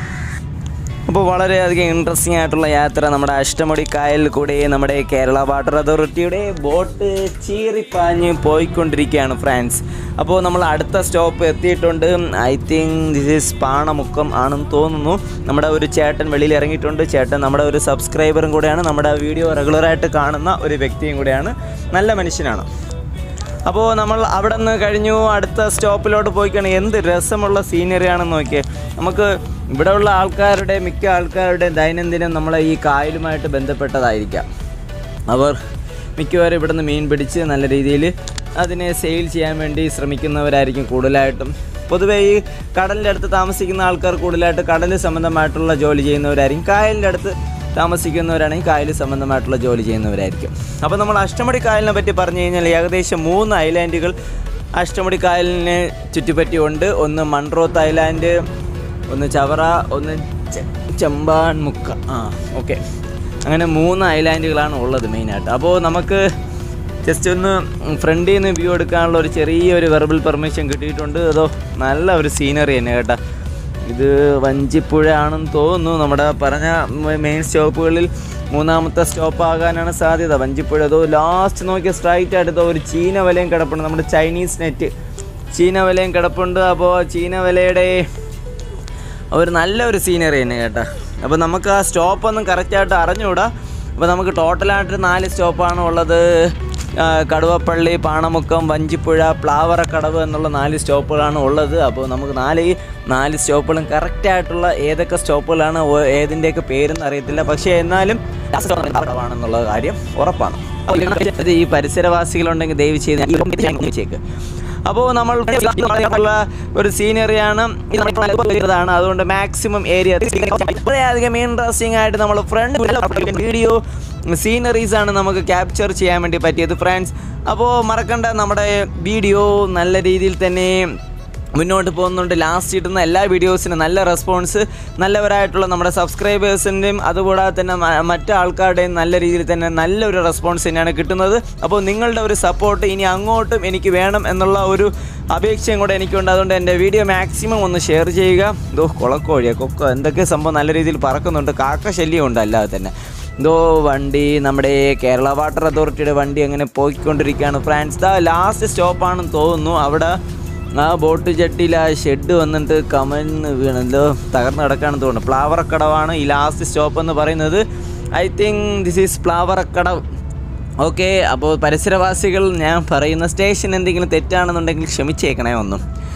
അപ്പോൾ വളരെയധികം ഇൻട്രസ്റ്റിംഗ് ആയിട്ടുള്ള യാത്ര നമ്മുടെ അഷ്ടമുടി കായലിൽ കൂടെ നമ്മുടെ കേരള വാട്ടർ അതോറിറ്റിയുടെ ബോട്ട് ചീറിപ്പാഞ്ഞ് പോയിക്കൊണ്ടിരിക്കുകയാണ് ഫ്രാൻസ് അപ്പോൾ നമ്മൾ അടുത്ത സ്റ്റോപ്പ് എത്തിയിട്ടുണ്ട് I think this is Panamukkam ആണെന്ന് തോന്നുന്നു നമ്മുടെ ഒരു ചേട്ടൻ വെളിയിൽ ഇറങ്ങിയിട്ടുണ്ട് ചേട്ടൻ നമ്മുടെ ഒരു സബ്സ്ക്രൈബറും കൂടെയാണ് നമ്മുടെ വീഡിയോ റെഗുലറായിട്ട് കാണുന്ന ഒരു വ്യക്തിയും കൂടെയാണ് നല്ല മനുഷ്യനാണ് അപ്പോൾ നമ്മൾ അവിടെ നിന്ന് കഴിഞ്ഞു അടുത്ത സ്റ്റോപ്പിലോട്ട് പോയിക്കാണ് എന്ത് രസമുള്ള സീനറിയാണെന്ന് നോക്കിയേ നമുക്ക് ഇവിടെയുള്ള ആൾക്കാരുടെ മിക്ക ആൾക്കാരുടെ ദൈനംദിനം നമ്മളെ ഈ കായലുമായിട്ട് ബന്ധപ്പെട്ടതായിരിക്കാം അവർ മിക്കവാറും ഇവിടുന്ന് മീൻ പിടിച്ച് നല്ല രീതിയിൽ അതിനെ സെയിൽ ചെയ്യാൻ വേണ്ടി ശ്രമിക്കുന്നവരായിരിക്കും കൂടുതലായിട്ടും പൊതുവേ ഈ കടലിൻ്റെ അടുത്ത് താമസിക്കുന്ന ആൾക്കാർ കൂടുതലായിട്ട് കടൽ സംബന്ധമായിട്ടുള്ള ജോലി ചെയ്യുന്നവരായിരിക്കും കായലിൻ്റെ അടുത്ത് താമസിക്കുന്നവരാണെങ്കിൽ കായൽ സംബന്ധമായിട്ടുള്ള ജോലി ചെയ്യുന്നവരായിരിക്കും അപ്പോൾ നമ്മൾ അഷ്ടമുടി കായലിനെ പറ്റി പറഞ്ഞു കഴിഞ്ഞാൽ ഏകദേശം മൂന്ന് ഐലാൻഡുകൾ അഷ്ടമുടി കായലിനെ ചുറ്റിപ്പറ്റിയുണ്ട് ഒന്ന് മൺട്രോത്ത് ഐലാൻഡ് ഒന്ന് ചവറ ഒന്ന് ചെ- ചെമ്പാൻ മുക്ക ആ ഓക്കെ അങ്ങനെ മൂന്ന് ഐലാൻഡുകളാണ് ഉള്ളത് മെയിനായിട്ട് അപ്പോൾ നമുക്ക് ജസ്റ്റ് ഒന്ന് ഫ്രണ്ടിൽ നിന്ന് വ്യൂ എടുക്കാനുള്ള ഒരു ചെറിയൊരു വെർബൽ പെർമിഷൻ കിട്ടിയിട്ടുണ്ട് അതോ നല്ല ഒരു സീനറി തന്നെ കേട്ടോ ഇത് വഞ്ചിപ്പുഴ ആണെന്ന് തോന്നുന്നു നമ്മുടെ പറഞ്ഞ മെയിൻ സ്റ്റോപ്പുകളിൽ മൂന്നാമത്തെ സ്റ്റോപ്പ് ആകാനാണ് സാധ്യത വഞ്ചിപ്പുഴ അതോ ലാസ്റ്റ് നോക്കിയ സ്ട്രൈറ്റ് ആയിട്ട് ഇതോ ഒരു ചീന വലയും കിടപ്പുണ്ട് നമ്മുടെ ചൈനീസ് നെറ്റ് ചീന വലയും കിടപ്പുണ്ട് അപ്പോൾ ചീന വലയുടെ ഒരു നല്ലൊരു സീനറി തന്നെ കേട്ടോ അപ്പോൾ നമുക്ക് ആ സ്റ്റോപ്പൊന്നും കറക്റ്റായിട്ട് അറിഞ്ഞുകൂടാ അപ്പോൾ നമുക്ക് ടോട്ടലായിട്ട് നാല് സ്റ്റോപ്പാണ് ഉള്ളത് ആ, കടുവപ്പള്ളി പാണമുക്കം വഞ്ചിപ്പുഴ പ്ലാവറക്കടവ് എന്നുള്ള നാല് സ്റ്റോപ്പുകളാണ് ഉള്ളത് അപ്പോൾ നമുക്ക് നാല് ഈ നാല് സ്റ്റോപ്പുകളും കറക്റ്റായിട്ടുള്ള ഏതൊക്കെ സ്റ്റോപ്പുകളാണ് ഓ- ഏതിൻ്റെയൊക്കെ പേരെന്ന് അറിയത്തില്ല പക്ഷേ എന്നാലും ആണെന്നുള്ള കാര്യം ഉറപ്പാണ് അപ്പോൾ ഈ പരിസരവാസികളുണ്ടെങ്കിൽ ദയവ് ചെയ്ത് ഈ comment ഞാൻ വെച്ചേക്ക് അപ്പോൾ നമ്മൾ ഉള്ള ഒരു സീനറിയാണ് ഇത് നമ്മൾ അനുഭവിക്കുന്നതാണ് അതുകൊണ്ട് മാക്സിമം ഏരിയ വളരെയധികം ഇൻട്രസ്റ്റിംഗ് ആയിട്ട് നമ്മൾ ഫ്രണ്ട് വീഡിയോ സീനറീസ് ആണ് നമുക്ക് ക്യാപ്ചർ ചെയ്യാൻ വേണ്ടി പറ്റിയത് ഫ്രണ്ട്സ് അപ്പോൾ മറക്കണ്ട നമ്മുടെ വീഡിയോ നല്ല രീതിയിൽ തന്നെ മുന്നോട്ട് പോകുന്നുണ്ട് ലാസ്റ്റ് ഇടുന്ന എല്ലാ വീഡിയോസിനും നല്ല റെസ്പോൺസ് നല്ലവരായിട്ടുള്ള നമ്മുടെ സബ്സ്ക്രൈബേഴ്സിൻ്റെയും അതുകൂടാതെ തന്നെ മ- മറ്റ് ആൾക്കാരുടെയും നല്ല രീതിയിൽ തന്നെ നല്ലൊരു റെസ്പോൺസ് തന്നെയാണ് കിട്ടുന്നത് അപ്പോൾ നിങ്ങളുടെ ഒരു സപ്പോർട്ട് ഇനി അങ്ങോട്ടും എനിക്ക് വേണം എന്നുള്ള ഒരു അപേക്ഷയും കൂടെ എനിക്കുണ്ട് അതുകൊണ്ട് എൻ്റെ വീഡിയോ മാക്സിമം ഒന്ന് ഷെയർ ചെയ്യുക ഇതോ കുളക്കോഴിയ കൊക്കോ എന്തൊക്കെ സംഭവം നല്ല രീതിയിൽ പറക്കുന്നുണ്ട് കാക്ക ശല്യം ഉണ്ട് അല്ലാതെ തന്നെ ഇതോ വണ്ടി നമ്മുടെ കേരള വാട്ടർ അതോറിറ്റിയുടെ വണ്ടി അങ്ങനെ പോയിക്കൊണ്ടിരിക്കുകയാണ് ഫ്രാൻസ് ദ ലാസ്റ്റ് സ്റ്റോപ്പാണെന്ന് തോന്നുന്നു അവിടെ ആ ബോട്ട് ജെട്ടിയിൽ ആ ഷെഡ് വന്നിട്ട് കമന്ന് വീണല്ലോ തകർന്ന് കിടക്കാണെന്ന് തോന്നുന്നു പ്ലാവറക്കടവാണ് ഈ ലാസ്റ്റ് സ്റ്റോപ്പ് എന്ന് പറയുന്നത് I think this is Plavarakkadavu okay അപ്പോൾ പരിസരവാസികൾ ഞാൻ പറയുന്ന സ്റ്റേഷൻ എന്തെങ്കിലും തെറ്റാണെന്നുണ്ടെങ്കിൽ ക്ഷമിച്ചേക്കണേ ഒന്നും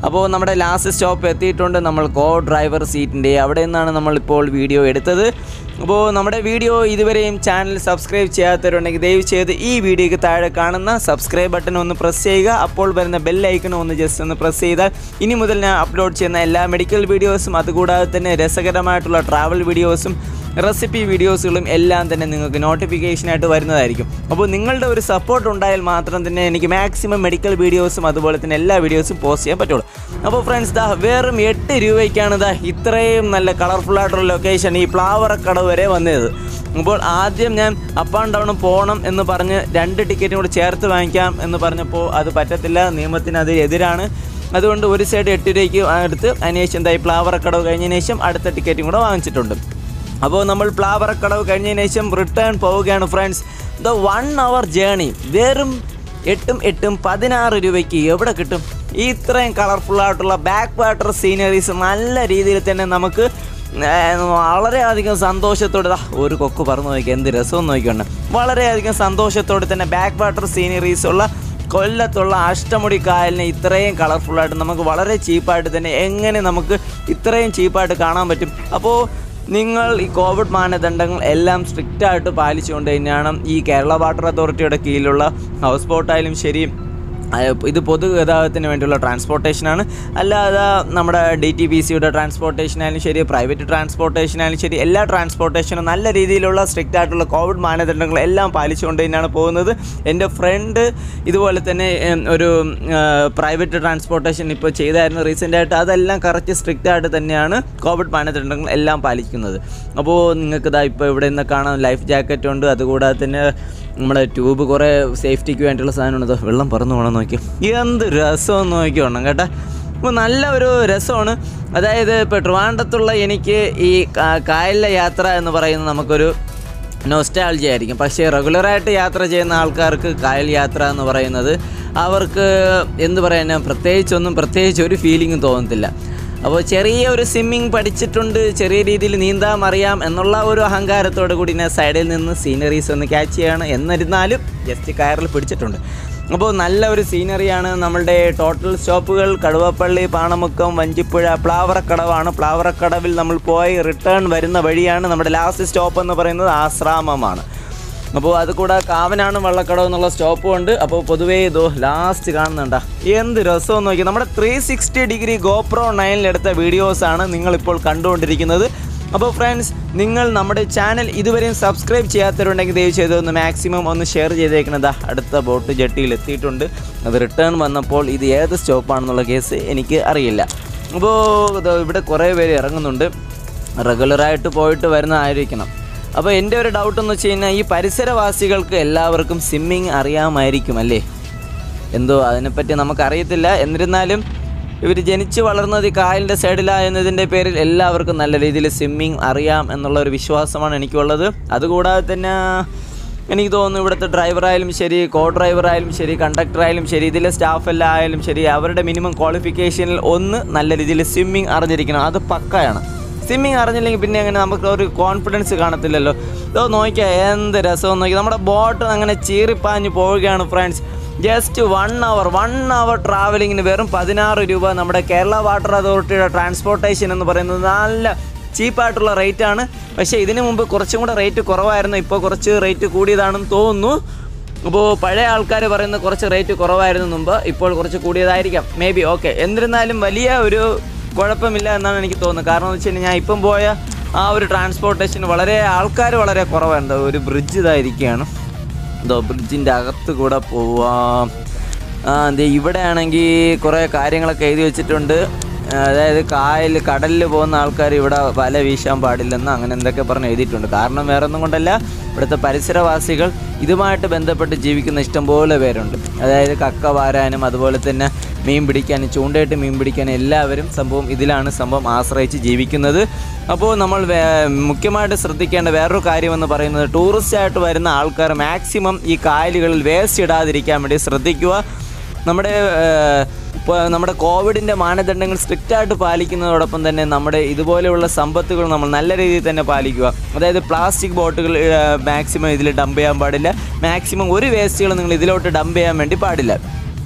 അപ്പോൾ നമ്മുടെ ലാസ്റ്റ് സ്റ്റോപ്പ് എത്തിയിട്ടുണ്ട് നമ്മൾ കോ ഡ്രൈവർ സീറ്റിൻ്റെ അവിടെ നിന്നാണ് നമ്മളിപ്പോൾ വീഡിയോ എടുത്തത് അപ്പോൾ നമ്മുടെ വീഡിയോ ഇതുവരെയും ചാനൽ സബ്സ്ക്രൈബ് ചെയ്യാത്തവരുണ്ടെങ്കിൽ ദയവ് ചെയ്ത് ഈ വീഡിയോയ്ക്ക് താഴെ കാണുന്ന സബ്സ്ക്രൈബ് ബട്ടൺ ഒന്ന് പ്രസ് ചെയ്യുക അപ്പോൾ വരുന്ന ബെൽ ഐക്കൺ ഒന്ന് ജസ്റ്റ് ഒന്ന് പ്രസ് ചെയ്താൽ ഇനി മുതൽ ഞാൻ അപ്ലോഡ് ചെയ്യുന്ന എല്ലാ മെഡിക്കൽ വീഡിയോസും അതുകൂടാതെ തന്നെ രസകരമായിട്ടുള്ള ട്രാവൽ വീഡിയോസും റെസിപ്പി വീഡിയോസുകളും എല്ലാം തന്നെ നിങ്ങൾക്ക് നോട്ടിഫിക്കേഷനായിട്ട് വരുന്നതായിരിക്കും അപ്പോൾ നിങ്ങളുടെ ഒരു സപ്പോർട്ട് ഉണ്ടായാൽ മാത്രം തന്നെ എനിക്ക് മാക്സിമം മെഡിക്കൽ വീഡിയോസും അതുപോലെ തന്നെ എല്ലാ വീഡിയോസും പോസ്റ്റ് ചെയ്യാൻ പറ്റുള്ളൂ അപ്പോൾ ഫ്രണ്ട്സ് ദാ വെറും എട്ട് രൂപയ്ക്കാണ് ദാ ഇത്രയും നല്ല കളർഫുൾ ആയിട്ടുള്ള ലൊക്കേഷൻ ഈ പ്ലാവറക്കടവ് വരെ വന്നത് അപ്പോൾ ആദ്യം ഞാൻ അപ്പ് ആൻഡ് ഡൗൺ പോകണം എന്ന് പറഞ്ഞ് രണ്ട് ടിക്കറ്റും കൂടി ചേർത്ത് വാങ്ങിക്കാം എന്ന് പറഞ്ഞപ്പോൾ അത് പറ്റത്തില്ല നിയമത്തിന് അത് എതിരാണ് അതുകൊണ്ട് ഒരു സൈഡ് എട്ട് രൂപയ്ക്ക് എടുത്ത് അതിനുശേഷം എന്തായി പ്ലാവറക്കടവ് കഴിഞ്ഞതിന് ശേഷം അടുത്ത ടിക്കറ്റും കൂടെ വാങ്ങിച്ചിട്ടുണ്ട് അപ്പോൾ നമ്മൾ പ്ലാവറക്കടവ് കഴിഞ്ഞതിന് ശേഷം റിട്ടേൺ പോവുകയാണ് friends the one hour journey വെറും എട്ടും എട്ടും പതിനാറ് രൂപയ്ക്ക് എവിടെ കിട്ടും ഈ ഇത്രയും കളർഫുൾ ആയിട്ടുള്ള ബാക്ക് വാട്ടർ സീനറീസ് നല്ല രീതിയിൽ തന്നെ നമുക്ക് ഏർ, വളരെയധികം സന്തോഷത്തോടെ ദാ ഒരു കൊക്ക് പറന്ന് നോക്കി എന്ത് രസമെന്ന് നോക്കിക്കൊണ്ട് വളരെയധികം സന്തോഷത്തോടെ തന്നെ ബാക്ക് വാട്ടർ സീനറീസ് ഉള്ള കൊല്ലത്തുള്ള അഷ്ടമുടി കായലിനെ ഇത്രയും കളർഫുള്ളായിട്ട് നമുക്ക് വളരെ ചീപ്പായിട്ട് തന്നെ എങ്ങനെ നമുക്ക് ഇത്രയും ചീപ്പായിട്ട് കാണാൻ പറ്റും അപ്പോൾ നിങ്ങൾ ഈ കോവിഡ് മാനദണ്ഡങ്ങൾ എല്ലാം സ്ട്രിക്റ്റ് ആയിട്ട് പാലിച്ചുകൊണ്ട് തന്നെയാണ് ഈ കേരള വാട്ടർ അതോറിറ്റിയുടെ കീഴിലുള്ള ഹൗസ് ബോട്ടായാലും ശരി ആ, ഇത് പൊതുഗതാഗതത്തിന് വേണ്ടിയുള്ള ട്രാൻസ്പോർട്ടേഷനാണ് അല്ലാതെ നമ്മുടെ ഡി ടി പി സിയുടെ ട്രാൻസ്പോർട്ടേഷനായാലും ശരി പ്രൈവറ്റ് ട്രാൻസ്പോർട്ടേഷനായാലും ശരി എല്ലാ ട്രാൻസ്പോർട്ടേഷനും നല്ല രീതിയിലുള്ള സ്ട്രിക്റ്റ് ആയിട്ടുള്ള കോവിഡ് മാനദണ്ഡങ്ങൾ എല്ലാം പാലിച്ചുകൊണ്ട് തന്നെയാണ് പോകുന്നത് എൻ്റെ ഫ്രണ്ട് ഇതുപോലെ തന്നെ ഉം, ഒരു പ്രൈവറ്റ് ട്രാൻസ്പോർട്ടേഷൻ ഇപ്പോൾ ചെയ്തായിരുന്നു റീസെൻ്റായിട്ട് അതെല്ലാം കറക്റ്റ് സ്ട്രിക്റ്റ് ആയിട്ട് തന്നെയാണ് കോവിഡ് മാനദണ്ഡങ്ങൾ എല്ലാം പാലിക്കുന്നത് അപ്പോൾ നിങ്ങൾക്ക് ഇതാ ഇപ്പോൾ ഇവിടെ നിന്ന് കാണാം ലൈഫ് ജാക്കറ്റ് ഉണ്ട് അതുകൂടാതെ തന്നെ നമ്മുടെ ട്യൂബ് കുറേ സേഫ്റ്റിക്ക് വേണ്ടിയുള്ള സാധനമുണ്ട് ദാ വെള്ളം പറന്നു പോകണം നോക്കി എന്ത് രസമെന്ന് നോക്കിയോണം കേട്ടോ അപ്പോൾ നല്ല ഒരു രസമാണ് അതായത് ഇപ്പോൾ ട്രിവാൻഡത്തുള്ള എനിക്ക് ഈ കാ- കായലിലെ യാത്ര എന്ന് പറയുന്നത് നമുക്കൊരു നോസ്റ്റാൾജി ആയിരിക്കും പക്ഷേ റെഗുലറായിട്ട് യാത്ര ചെയ്യുന്ന ആൾക്കാർക്ക് കായൽ യാത്ര എന്ന് പറയുന്നത് അവർക്ക് എന്ത് പറയാനാ പ്രത്യേകിച്ചൊന്നും പ്രത്യേകിച്ച് ഒരു ഫീലിംഗും തോന്നത്തില്ല അപ്പോൾ ചെറിയ ഒരു സ്വിമ്മിങ് പഠിച്ചിട്ടുണ്ട് ചെറിയ രീതിയിൽ നീന്താൻ അറിയാം എന്നുള്ള ഒരു അഹങ്കാരത്തോടു കൂടി ഞാൻ സൈഡിൽ നിന്ന് സീനറീസ് ഒന്ന് ക്യാച്ച് ചെയ്യാണ് എന്നിരുന്നാലും ജസ്റ്റ് കയറിൽ പിടിച്ചിട്ടുണ്ട് അപ്പോൾ നല്ല ഒരു സീനറിയാണ് നമ്മളുടെ ടോട്ടൽ സ്റ്റോപ്പുകൾ കടുവപ്പള്ളി പാണമുക്കം വഞ്ചിപ്പുഴ പ്ലാവറക്കടവാണ് പ്ലാവറക്കടവിൽ നമ്മൾ പോയി റിട്ടേൺ വരുന്ന വഴിയാണ് നമ്മുടെ ലാസ്റ്റ് സ്റ്റോപ്പ് എന്ന് പറയുന്നത് ആശ്രാമമാണ് അപ്പോൾ അത് കൂടെ കാവനാണ് വള്ളക്കടവ് എന്നുള്ള സ്റ്റോപ്പും ഉണ്ട് അപ്പോൾ പൊതുവേ ഇതോ ലാസ്റ്റ് കാണുന്നുണ്ട എന്ത് രസമെന്ന് നോക്കി നമ്മുടെ ത്രീ സിക്സ്റ്റി ഡിഗ്രി ഗോപ്രോ നയനിലെടുത്ത വീഡിയോസാണ് നിങ്ങളിപ്പോൾ കണ്ടുകൊണ്ടിരിക്കുന്നത് അപ്പോൾ ഫ്രണ്ട്സ് നിങ്ങൾ നമ്മുടെ ചാനൽ ഇതുവരെയും സബ്സ്ക്രൈബ് ചെയ്യാത്തവരുണ്ടെങ്കിൽ ദയവ് ചെയ്ത് ഒന്ന് മാക്സിമം ഒന്ന് ഷെയർ ചെയ്തേക്കുന്നത് അടുത്ത ബോട്ട് ജെട്ടിയിൽ എത്തിയിട്ടുണ്ട് അത് റിട്ടേൺ വന്നപ്പോൾ ഇത് ഏത് സ്റ്റോപ്പാണെന്നുള്ള കേസ് എനിക്ക് അറിയില്ല അപ്പോൾ ഇത് ഇവിടെ കുറേ പേര് ഇറങ്ങുന്നുണ്ട് റെഗുലറായിട്ട് പോയിട്ട് വരുന്നതായിരിക്കണം അപ്പോൾ എൻ്റെ ഒരു ഡൗട്ട് എന്ന് വെച്ച് കഴിഞ്ഞാൽ ഈ പരിസരവാസികൾക്ക് എല്ലാവർക്കും സ്വിമ്മിങ് അറിയാമായിരിക്കും അല്ലേ എന്തോ അതിനെപ്പറ്റി നമുക്കറിയത്തില്ല എന്നിരുന്നാലും ഇവർ ജനിച്ചു വളർന്നത് ഈ കായലിൻ്റെ സൈഡിലായെന്നതിൻ്റെ പേരിൽ എല്ലാവർക്കും നല്ല രീതിയിൽ സ്വിമ്മിങ് അറിയാം എന്നുള്ള ഒരു വിശ്വാസമാണ് എനിക്കുള്ളത് അതുകൂടാതെ തന്നെ എനിക്ക് തോന്നുന്നു ഇവിടുത്തെ ഡ്രൈവറായാലും ശരി കോ ഡ്രൈവറായാലും ശരി കണ്ടക്ടറായാലും ശരി ഇതിലെ സ്റ്റാഫ് എല്ലാം ആയാലും ശരി അവരുടെ മിനിമം ക്വാളിഫിക്കേഷനിൽ ഒന്ന് നല്ല രീതിയിൽ സ്വിമ്മിങ് അറിഞ്ഞിരിക്കണം അത് പക്കയാണ് സ്വിമ്മിങ് അറിഞ്ഞില്ലെങ്കിൽ പിന്നെ അങ്ങനെ നമുക്ക് ഒരു കോൺഫിഡൻസ് കാണത്തില്ലല്ലോ ഇതോ നോക്കിയാൽ എന്ത് രസമെന്ന് നോക്കി നമ്മുടെ ബോട്ട് അങ്ങനെ ചീറിപ്പാഞ്ഞ് പോവുകയാണ് friends just one hour one hour ട്രാവലിങ്ങിന് വെറും പതിനാറ് രൂപ നമ്മുടെ കേരള വാട്ടർ അതോറിറ്റിയുടെ ട്രാൻസ്പോർട്ടേഷൻ എന്ന് പറയുന്നത് നല്ല ചീപ്പായിട്ടുള്ള റേറ്റ് ആണ് പക്ഷേ ഇതിനു മുമ്പ് കുറച്ചും കൂടെ റേറ്റ് കുറവായിരുന്നു ഇപ്പോൾ കുറച്ച് റേറ്റ് കൂടിയതാണെന്ന് തോന്നുന്നു അപ്പോൾ പഴയ ആൾക്കാർ പറയുന്ന കുറച്ച് റേറ്റ് കുറവായിരുന്നു മുമ്പ് ഇപ്പോൾ കുറച്ച് കൂടിയതായിരിക്കാം മേ ബി ഓക്കെ എന്നിരുന്നാലും വലിയ ഒരു കുഴപ്പമില്ല എന്നാണ് എനിക്ക് തോന്നുന്നത് കാരണം എന്ന് വെച്ച് കഴിഞ്ഞാൽ ഞാൻ ഇപ്പം പോയ ആ ഒരു ട്രാൻസ്പോർട്ടേഷൻ വളരെ ആൾക്കാർ വളരെ കുറവാണ് ഒരു ബ്രിഡ്ജ് ഇതായിരിക്കുകയാണ് എന്തോ ബ്രിഡ്ജിൻ്റെ അകത്ത് കൂടെ പോവാം ആ ദേ ഇവിടെ ആണെങ്കിൽ കുറേ കാര്യങ്ങളൊക്കെ എഴുതി വെച്ചിട്ടുണ്ട് ആ, അതായത് കായൽ കടലിൽ പോകുന്ന ആൾക്കാർ ഇവിടെ വല വീശാൻ പാടില്ലെന്ന് അങ്ങനെ എന്തൊക്കെ പറഞ്ഞ് എഴുതിയിട്ടുണ്ട് കാരണം വേറെ ഒന്നും കൊണ്ടല്ല ഇവിടുത്തെ പരിസരവാസികൾ ഇതുമായിട്ട് ബന്ധപ്പെട്ട് ജീവിക്കുന്ന ഇഷ്ടംപോലെ പേരുണ്ട് അതായത് കക്ക വാരാനും അതുപോലെ തന്നെ മീൻ പിടിക്കാനും ചൂണ്ടയിട്ട് മീൻ പിടിക്കാനും എല്ലാവരും സംഭവം ഇതിലാണ് സംഭവം ആശ്രയിച്ച് ജീവിക്കുന്നത് അപ്പോൾ നമ്മൾ വേ- മുഖ്യമായിട്ട് ശ്രദ്ധിക്കേണ്ട വേറൊരു കാര്യമെന്ന് പറയുന്നത് ടൂറിസ്റ്റ് ആയിട്ട് വരുന്ന ആൾക്കാർ മാക്സിമം ഈ കായലുകളിൽ വേസ്റ്റ് ഇടാതിരിക്കാൻ വേണ്ടി ശ്രദ്ധിക്കുക നമ്മുടെ ഏഹ്, ഇപ്പോൾ നമ്മുടെ കോവിഡിൻ്റെ മാനദണ്ഡങ്ങൾ സ്ട്രിക്റ്റായിട്ട് പാലിക്കുന്നതോടൊപ്പം തന്നെ നമ്മുടെ ഇതുപോലെയുള്ള സമ്പത്തുകൾ നമ്മൾ നല്ല രീതിയിൽ തന്നെ പാലിക്കുക അതായത് പ്ലാസ്റ്റിക് ബോട്ടുകൾ മാക്സിമം ഇതിൽ ഡംപ് ചെയ്യാൻ പാടില്ല മാക്സിമം ഒരു വേസ്റ്റുകൾ നിങ്ങൾ ഇതിലോട്ട് ഡംപ് ചെയ്യാൻ വേണ്ടി പാടില്ല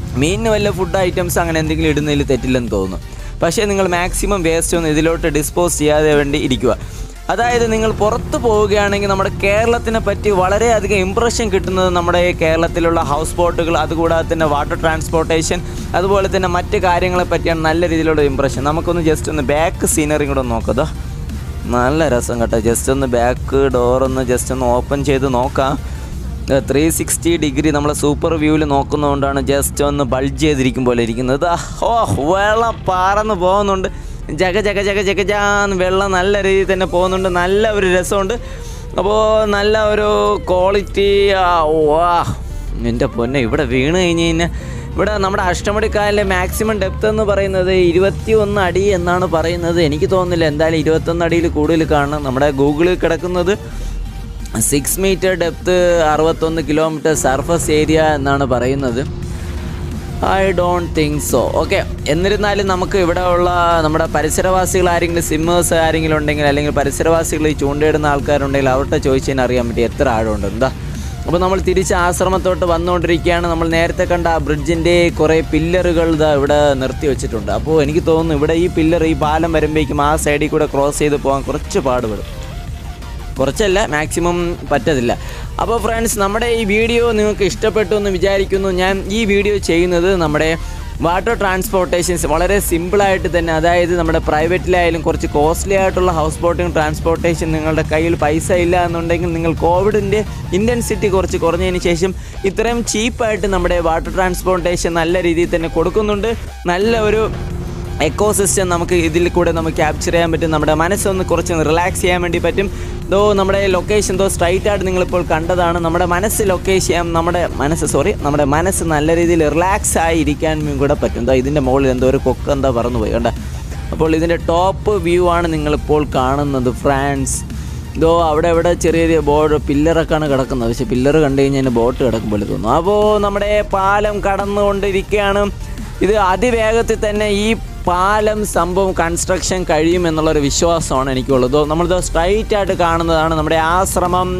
മീനിന് വല്ല ഫുഡ് ഐറ്റംസ് അങ്ങനെ എന്തെങ്കിലും ഇടുന്നതിൽ തെറ്റില്ലെന്ന് തോന്നുന്നു പക്ഷേ നിങ്ങൾ മാക്സിമം വേസ്റ്റ് ഒന്നും ഇതിലോട്ട് ഡിസ്പോസ് ചെയ്യാതെ വേണ്ടി ഇരിക്കുക അതായത് നിങ്ങൾ പുറത്ത് പോവുകയാണെങ്കിൽ നമ്മുടെ കേരളത്തിനെ പറ്റി വളരെയധികം ഇമ്പ്രഷൻ കിട്ടുന്നത് നമ്മുടെ കേരളത്തിലുള്ള ഹൗസ് ബോട്ടുകൾ അതുകൂടാതെ തന്നെ വാട്ടർ ട്രാൻസ്പോർട്ടേഷൻ അതുപോലെ തന്നെ മറ്റ് കാര്യങ്ങളെ പറ്റിയാണ് നല്ല രീതിയിലുള്ള ഇമ്പ്രഷൻ നമുക്കൊന്ന് ജസ്റ്റ് ഒന്ന് ബാക്ക് സീനറി കൂടെ നോക്കതോ നല്ല രസം കേട്ടോ ജസ്റ്റ് ഒന്ന് ബാക്ക് ഡോറൊന്ന് ജസ്റ്റ് ഒന്ന് ഓപ്പൺ ചെയ്ത് നോക്കാം ത്രീ സിക്സ്റ്റി ഡിഗ്രി നമ്മൾ സൂപ്പർ വ്യൂവിൽ നോക്കുന്നതുകൊണ്ടാണ് ജസ്റ്റ് ഒന്ന് ബൾജ് ചെയ്തിരിക്കും പോലെ ഇരിക്കുന്നത് ദാ, ഓ വെള്ളം പാറന്ന് പോകുന്നുണ്ട് ജഗ ജഗ ജഗ ജഗ ജാന്ന് വെള്ളം നല്ല രീതിയിൽ തന്നെ പോകുന്നുണ്ട് നല്ല ഒരു രസമുണ്ട് അപ്പോൾ നല്ല ഒരു ക്വാളിറ്റി വാ എൻ്റെ പൊന്നെ ഇവിടെ വീണ് കഴിഞ്ഞ് കഴിഞ്ഞാൽ ഇവിടെ നമ്മുടെ അഷ്ടമുടിക്കായലിലെ മാക്സിമം ഡെപ്ത് എന്ന് പറയുന്നത് ഇരുപത്തി ഒന്ന് അടി എന്നാണ് പറയുന്നത് എനിക്ക് തോന്നുന്നില്ല എന്തായാലും ഇരുപത്തൊന്ന് അടിയിൽ കൂടുതൽ കാണണം നമ്മുടെ ഗൂഗിളിൽ കിടക്കുന്നത് സിക്സ് മീറ്റർ ഡെപ്ത് അറുപത്തൊന്ന് കിലോമീറ്റർ സർഫസ് ഏരിയ എന്നാണ് പറയുന്നത് I don't think so okay എന്നിരുന്നാലും നമുക്ക് ഇവിടെ ഉള്ള നമ്മുടെ പരിസരവാസികൾ ആരെങ്കിലും സിമ്മേഴ്സ് ആരെങ്കിലും ഉണ്ടെങ്കിൽ അല്ലെങ്കിൽ പരിസരവാസികൾ ഈ ചൂണ്ടയിടുന്ന ആൾക്കാരുണ്ടെങ്കിൽ അവരുടെ ചോദിച്ചതിന് അറിയാൻ പറ്റി എത്ര ആഴമുണ്ട് എന്താ അപ്പോൾ നമ്മൾ തിരിച്ച് ആശ്രമത്തോട്ട് വന്നുകൊണ്ടിരിക്കുകയാണ് നമ്മൾ നേരത്തെ കണ്ട ആ ബ്രിഡ്ജിൻ്റെ കുറേ പില്ലറുകൾ ഇതാ ഇവിടെ നിർത്തി വെച്ചിട്ടുണ്ട് അപ്പോൾ എനിക്ക് തോന്നുന്നു ഇവിടെ ഈ പില്ലർ ഈ പാലം വരുമ്പോഴേക്കും ആ സൈഡിൽ കൂടെ ക്രോസ് ചെയ്ത് പോകാൻ കുറച്ച് പാടുപെടും കുറച്ചല്ല മാക്സിമം പറ്റത്തില്ല അപ്പോൾ ഫ്രണ്ട്സ് നമ്മുടെ ഈ വീഡിയോ നിങ്ങൾക്ക് ഇഷ്ടപ്പെട്ടു എന്ന് വിചാരിക്കുന്നു ഞാൻ ഈ വീഡിയോ ചെയ്യുന്നത് നമ്മുടെ വാട്ടർ ട്രാൻസ്പോർട്ടേഷൻസ് വളരെ സിമ്പിളായിട്ട് തന്നെ അതായത് നമ്മുടെ പ്രൈവറ്റിലായാലും കുറച്ച് കോസ്റ്റ്ലി ആയിട്ടുള്ള ഹൗസ് ബോട്ടിംഗ് ട്രാൻസ്പോർട്ടേഷൻ നിങ്ങളുടെ കയ്യിൽ പൈസ ഇല്ല എന്നുണ്ടെങ്കിൽ നിങ്ങൾ കോവിഡിൻ്റെ ഇൻറ്റൻസിറ്റി കുറച്ച് കുറഞ്ഞതിന് ശേഷം ഇത്രയും ചീപ്പായിട്ട് നമ്മുടെ വാട്ടർ ട്രാൻസ്പോർട്ടേഷൻ നല്ല രീതിയിൽ തന്നെ കൊടുക്കുന്നുണ്ട് നല്ല ഒരു എക്കോസിസ്റ്റം നമുക്ക് ഇതിൽ കൂടെ നമുക്ക് ക്യാപ്ചർ ചെയ്യാൻ പറ്റും നമ്മുടെ മനസ്സൊന്ന് കുറച്ച് റിലാക്സ് ചെയ്യാൻ വേണ്ടി പറ്റും ദോ നമ്മുടെ ലൊക്കേഷൻ ദോ സ്ട്രൈറ്റ് ആയിട്ട് നിങ്ങളിപ്പോൾ കണ്ടതാണ് നമ്മുടെ മനസ്സ് ലൊക്കേഷൻ ചെയ്യാൻ നമ്മുടെ മനസ്സ് സോറി നമ്മുടെ മനസ്സ് നല്ല രീതിയിൽ റിലാക്സ് ആയി ഇരിക്കാൻ കൂടെ പറ്റും ദോ ഇതിൻ്റെ മുകളിൽ എന്തോ ഒരു കൊക്ക് എന്താ പറന്നു പോയി കണ്ട അപ്പോൾ ഇതിൻ്റെ ടോപ്പ് വ്യൂ ആണ് നിങ്ങളിപ്പോൾ കാണുന്നത് ഫ്രാൻസ് ഇതോ അവിടെ ഇവിടെ ചെറിയ ചെറിയ ബോർഡ് പില്ലറൊക്കെയാണ് കിടക്കുന്നത് പക്ഷേ പില്ലർ കണ്ടു കഴിഞ്ഞാൽ ബോട്ട് കിടക്കും പോലെ തോന്നും അപ്പോൾ നമ്മുടെ പാലം കടന്നുകൊണ്ടിരിക്കുകയാണ് ഇത് അതിവേഗത്തിൽ തന്നെ ഈ പാലം സംഭവം കൺസ്ട്രക്ഷൻ കഴിയും എന്നുള്ളൊരു വിശ്വാസമാണ് എനിക്കുള്ളത് നമ്മളിത് സ്ട്രൈറ്റ് ആയിട്ട് കാണുന്നതാണ് നമ്മുടെ ആശ്രമം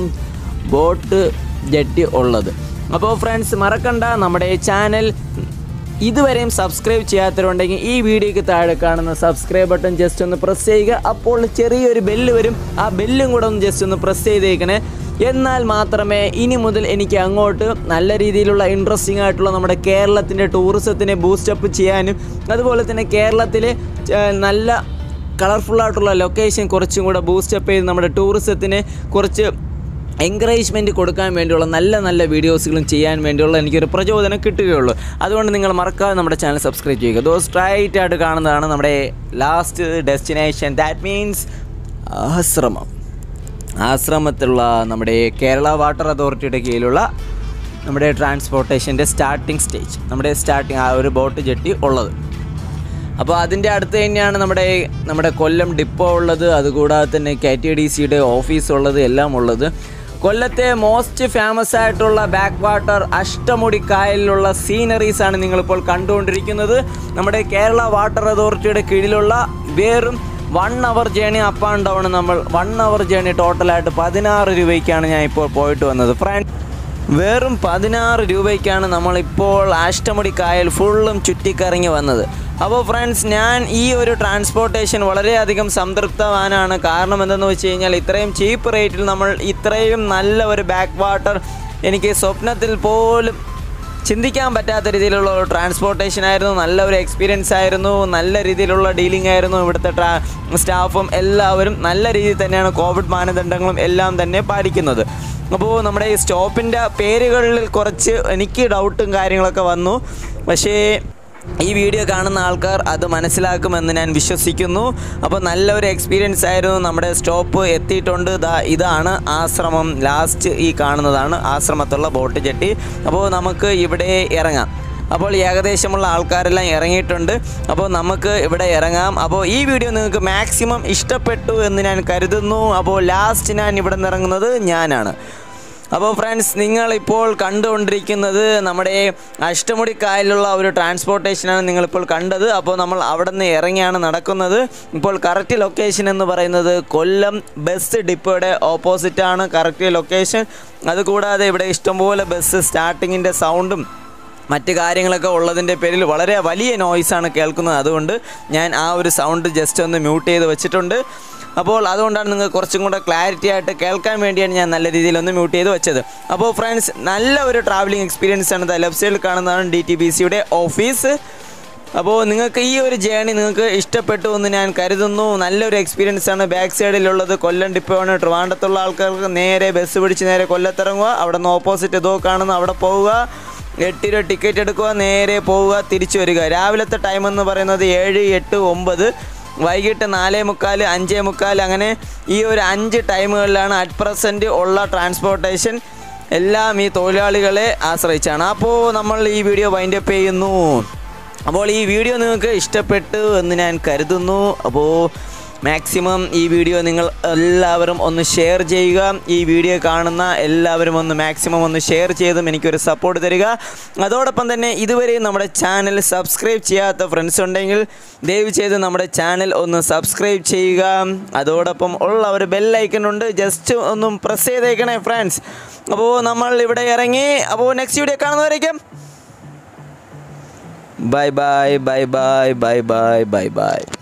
ബോട്ട് ജെട്ടി ഉള്ളത് അപ്പോൾ ഫ്രണ്ട്സ് മറക്കണ്ട നമ്മുടെ ചാനൽ ഇതുവരെയും സബ്സ്ക്രൈബ് ചെയ്യാത്തവരുണ്ടെങ്കിൽ ഈ വീഡിയോയ്ക്ക് താഴെ കാണുന്ന സബ്സ്ക്രൈബ് ബട്ടൺ ജസ്റ്റ് ഒന്ന് പ്രസ് ചെയ്യുക അപ്പോൾ ചെറിയൊരു ബെല്ല് വരും ആ ബെല്ലും കൂടെ ഒന്ന് ജസ്റ്റ് ഒന്ന് പ്രസ് ചെയ്തേക്കണേ എന്നാൽ മാത്രമേ ഇനി മുതൽ എനിക്ക് അങ്ങോട്ട് നല്ല രീതിയിലുള്ള ഇൻട്രസ്റ്റിംഗ് ആയിട്ടുള്ള നമ്മുടെ കേരളത്തിൻ്റെ ടൂറിസത്തിനെ ബൂസ്റ്റപ്പ് ചെയ്യാനും അതുപോലെ തന്നെ കേരളത്തിലെ ഏർ, നല്ല കളർഫുൾ ആയിട്ടുള്ള ലൊക്കേഷൻ കുറച്ചും കൂടെ ബൂസ്റ്റപ്പ് ചെയ്ത് നമ്മുടെ ടൂറിസത്തിന് കുറച്ച് എൻകറേജ്മെൻറ്റ് കൊടുക്കാൻ വേണ്ടിയുള്ള നല്ല നല്ല വീഡിയോസുകളും ചെയ്യാൻ വേണ്ടിയുള്ള എനിക്കൊരു പ്രചോദനം കിട്ടുകയുള്ളൂ അതുകൊണ്ട് നിങ്ങൾ മറക്കാതെ നമ്മുടെ ചാനൽ സബ്സ്ക്രൈബ് ചെയ്യുക ദോ സ്ട്രൈറ്റ് ആയിട്ട് കാണുന്നതാണ് നമ്മുടെ ലാസ്റ്റ് ഡെസ്റ്റിനേഷൻ ദാറ്റ് മീൻസ് ആശ്രമം ആശ്രമത്തിലുള്ള നമ്മുടെ കേരള വാട്ടർ അതോറിറ്റിയുടെ കീഴിലുള്ള നമ്മുടെ ട്രാൻസ്പോർട്ടേഷൻ്റെ സ്റ്റാർട്ടിംഗ് സ്റ്റേജ് നമ്മുടെ സ്റ്റാർട്ടിങ് ആ ഒരു ബോട്ട് ജെട്ടി ഉള്ളത് അപ്പോൾ അതിൻ്റെ അടുത്ത് തന്നെയാണ് നമ്മുടെ നമ്മുടെ കൊല്ലം ഡിപ്പോ ഉള്ളത് അതുകൂടാതെ തന്നെ കെ ടി ഡി സിയുടെ ഓഫീസ് ഉള്ളത് എല്ലാം ഉള്ളത് കൊല്ലത്തെ മോസ്റ്റ് ഫേമസ് ആയിട്ടുള്ള ബാക്ക് വാട്ടർ അഷ്ടമുടി കായലിലുള്ള സീനറീസ് ആണ് നിങ്ങളിപ്പോൾ കണ്ടുകൊണ്ടിരിക്കുന്നത് നമ്മുടെ കേരള വാട്ടർ അതോറിറ്റിയുടെ കീഴിലുള്ള വേറും one hour journey up and down നമ്മൾ വൺ അവർ ജേണി ടോട്ടലായിട്ട് പതിനാറ് രൂപയ്ക്കാണ് ഞാൻ ഇപ്പോൾ പോയിട്ട് വന്നത് ഫ്രണ്ട് വെറും പതിനാറ് രൂപയ്ക്കാണ് നമ്മളിപ്പോൾ അഷ്ടമുടി കായൽ ഫുള്ളും ചുറ്റിക്കറങ്ങി വന്നത് അപ്പോൾ ഫ്രണ്ട്സ് ഞാൻ ഈ ഒരു ട്രാൻസ്പോർട്ടേഷൻ വളരെയധികം സംതൃപ്തവാനാണ് കാരണം എന്തെന്ന് വെച്ച് കഴിഞ്ഞാൽ ഇത്രയും ചീപ്പ് റേറ്റിൽ നമ്മൾ ഇത്രയും നല്ല ഒരു ബാക്ക് വാട്ടർ എനിക്ക് സ്വപ്നത്തിൽ പോലും ചിന്തിക്കാൻ പറ്റാത്ത രീതിയിലുള്ള ഒരു ട്രാൻസ്പോർട്ടേഷൻ ആയിരുന്നു നല്ല ഒരു എക്സ്പീരിയൻസ് ആയിരുന്നു നല്ല രീതിയിലുള്ള ഡീലിംഗ് ആയിരുന്നു ഇവിടുത്തെ ട്രാ സ്റ്റാഫും എല്ലാവരും നല്ല രീതിയിൽ തന്നെയാണ് കോവിഡ് മാനദണ്ഡങ്ങളും എല്ലാം തന്നെ പാലിക്കുന്നത് അപ്പോൾ നമ്മുടെ ഈ സ്റ്റോപ്പിൻ്റെ പേരുകളിൽ കുറച്ച് എനിക്ക് ഡൗട്ടും കാര്യങ്ങളൊക്കെ വന്നു പക്ഷേ ഈ വീഡിയോ കാണുന്ന ആൾക്കാർ അത് മനസ്സിലാക്കുമെന്ന് ഞാൻ വിശ്വസിക്കുന്നു അപ്പോൾ നല്ലൊരു എക്സ്പീരിയൻസ് ആയിരുന്നു നമ്മുടെ സ്റ്റോപ്പ് എത്തിയിട്ടുണ്ട് ദാ ഇതാണ് ആശ്രമം ലാസ്റ്റ് ഈ കാണുന്നതാണ് ആശ്രമത്തുള്ള ബോട്ട് ജെട്ടി അപ്പോൾ നമുക്ക് ഇവിടെ ഇറങ്ങാം അപ്പോൾ ഏകദേശമുള്ള ആൾക്കാരെല്ലാം ഇറങ്ങിയിട്ടുണ്ട് അപ്പോൾ നമുക്ക് ഇവിടെ ഇറങ്ങാം അപ്പോൾ ഈ വീഡിയോ നിങ്ങൾക്ക് മാക്സിമം ഇഷ്ടപ്പെട്ടു എന്ന് ഞാൻ കരുതുന്നു അപ്പോൾ ലാസ്റ്റ് ഞാൻ ഇവിടെ നിന്ന് ഇറങ്ങുന്നത് ഞാനാണ് അപ്പോൾ ഫ്രണ്ട്സ് നിങ്ങളിപ്പോൾ കണ്ടുകൊണ്ടിരിക്കുന്നത് നമ്മുടെ അഷ്ടമുടി കായലിലുള്ള ഒരു ട്രാൻസ്പോർട്ടേഷനാണ് നിങ്ങളിപ്പോൾ കണ്ടത് അപ്പോൾ നമ്മൾ അവിടെ നിന്ന് ഇറങ്ങിയാണ് നടക്കുന്നത് ഇപ്പോൾ കറക്റ്റ് ലൊക്കേഷൻ എന്ന് പറയുന്നത് കൊല്ലം ബസ് ഡിപ്പോയുടെ ഓപ്പോസിറ്റാണ് കറക്റ്റ് ലൊക്കേഷൻ അതുകൂടാതെ ഇവിടെ ഇഷ്ടംപോലെ ബസ് സ്റ്റാർട്ടിങ്ങിൻ്റെ സൗണ്ടും മറ്റ് കാര്യങ്ങളൊക്കെ ഉള്ളതിൻ്റെ പേരിൽ വളരെ വലിയ നോയ്സാണ് കേൾക്കുന്നത് അതുകൊണ്ട് ഞാൻ ആ ഒരു സൗണ്ട് ജസ്റ്റ് ഒന്ന് മ്യൂട്ട് ചെയ്ത് വെച്ചിട്ടുണ്ട് അപ്പോൾ അതുകൊണ്ടാണ് നിങ്ങൾക്ക് കുറച്ചും കൂടെ ക്ലാരിറ്റി ആയിട്ട് കേൾക്കാൻ വേണ്ടിയാണ് ഞാൻ നല്ല രീതിയിൽ ഒന്ന് മ്യൂട്ട് ചെയ്ത് വെച്ചത് അപ്പോൾ ഫ്രണ്ട്സ് നല്ല ഒരു ട്രാവലിംഗ് എക്സ്പീരിയൻസ് ആണ് ലെഫ്റ്റ് സൈഡിൽ കാണുന്നതാണ് ഡി ടി ബി സിയുടെ ഓഫീസ് അപ്പോൾ നിങ്ങൾക്ക് ഈ ഒരു ജേണി നിങ്ങൾക്ക് ഇഷ്ടപ്പെട്ടു എന്ന് ഞാൻ കരുതുന്നു നല്ലൊരു എക്സ്പീരിയൻസ് ആണ് ബാക്ക് സൈഡിലുള്ളത് കൊല്ലം ഡിപ്പോയാണ് ട്രിവാൻഡത്തുള്ള ആൾക്കാർക്ക് നേരെ ബസ് പിടിച്ച് നേരെ കൊല്ലത്തിറങ്ങുക അവിടെ നിന്ന് ഓപ്പോസിറ്റ് ഇതോ കാണുന്നു അവിടെ പോവുക എട്ട് രൂപ ടിക്കറ്റ് എടുക്കുക നേരെ പോവുക തിരിച്ചു വരിക രാവിലത്തെ ടൈം എന്ന് പറയുന്നത് ഏഴ് എട്ട് ഒമ്പത് വൈകിട്ട് നാലേ മുക്കാൽ അഞ്ചേ മുക്കാൽ അങ്ങനെ ഈ ഒരു അഞ്ച് ടൈമുകളിലാണ് അറ്റ് പ്രസൻറ്റ് ഉള്ള ട്രാൻസ്പോർട്ടേഷൻ എല്ലാം ഈ തൊഴിലാളികളെ ആശ്രയിച്ചാണ് അപ്പോൾ നമ്മൾ ഈ വീഡിയോ വൈൻഡപ്പ് ചെയ്യുന്നു അപ്പോൾ ഈ വീഡിയോ നിങ്ങൾക്ക് ഇഷ്ടപ്പെട്ടു എന്ന് ഞാൻ കരുതുന്നു അപ്പോൾ മാക്സിമം ഈ വീഡിയോ നിങ്ങൾ എല്ലാവരും ഒന്ന് ഷെയർ ചെയ്യുക ഈ വീഡിയോ കാണുന്ന എല്ലാവരും ഒന്ന് മാക്സിമം ഒന്ന് ഷെയർ ചെയ്തും എനിക്കൊരു സപ്പോർട്ട് തരിക അതോടൊപ്പം തന്നെ ഇതുവരെ നമ്മുടെ ചാനൽ സബ്സ്ക്രൈബ് ചെയ്യാത്ത ഫ്രണ്ട്സ് ഉണ്ടെങ്കിൽ ദയവ് ചെയ്ത് നമ്മുടെ ചാനൽ ഒന്ന് സബ്സ്ക്രൈബ് ചെയ്യുക അതോടൊപ്പം ഉള്ള ഒരു ബെല്ലൈക്കൺ ഉണ്ട് ജസ്റ്റ് ഒന്നും പ്രസ് ചെയ്തേക്കണേ ഫ്രണ്ട്സ് അപ്പോൾ നമ്മൾ ഇവിടെ ഇറങ്ങി അപ്പോൾ നെക്സ്റ്റ് വീഡിയോ കാണുന്നവരേക്കും bye bye bye bye bye bye bye by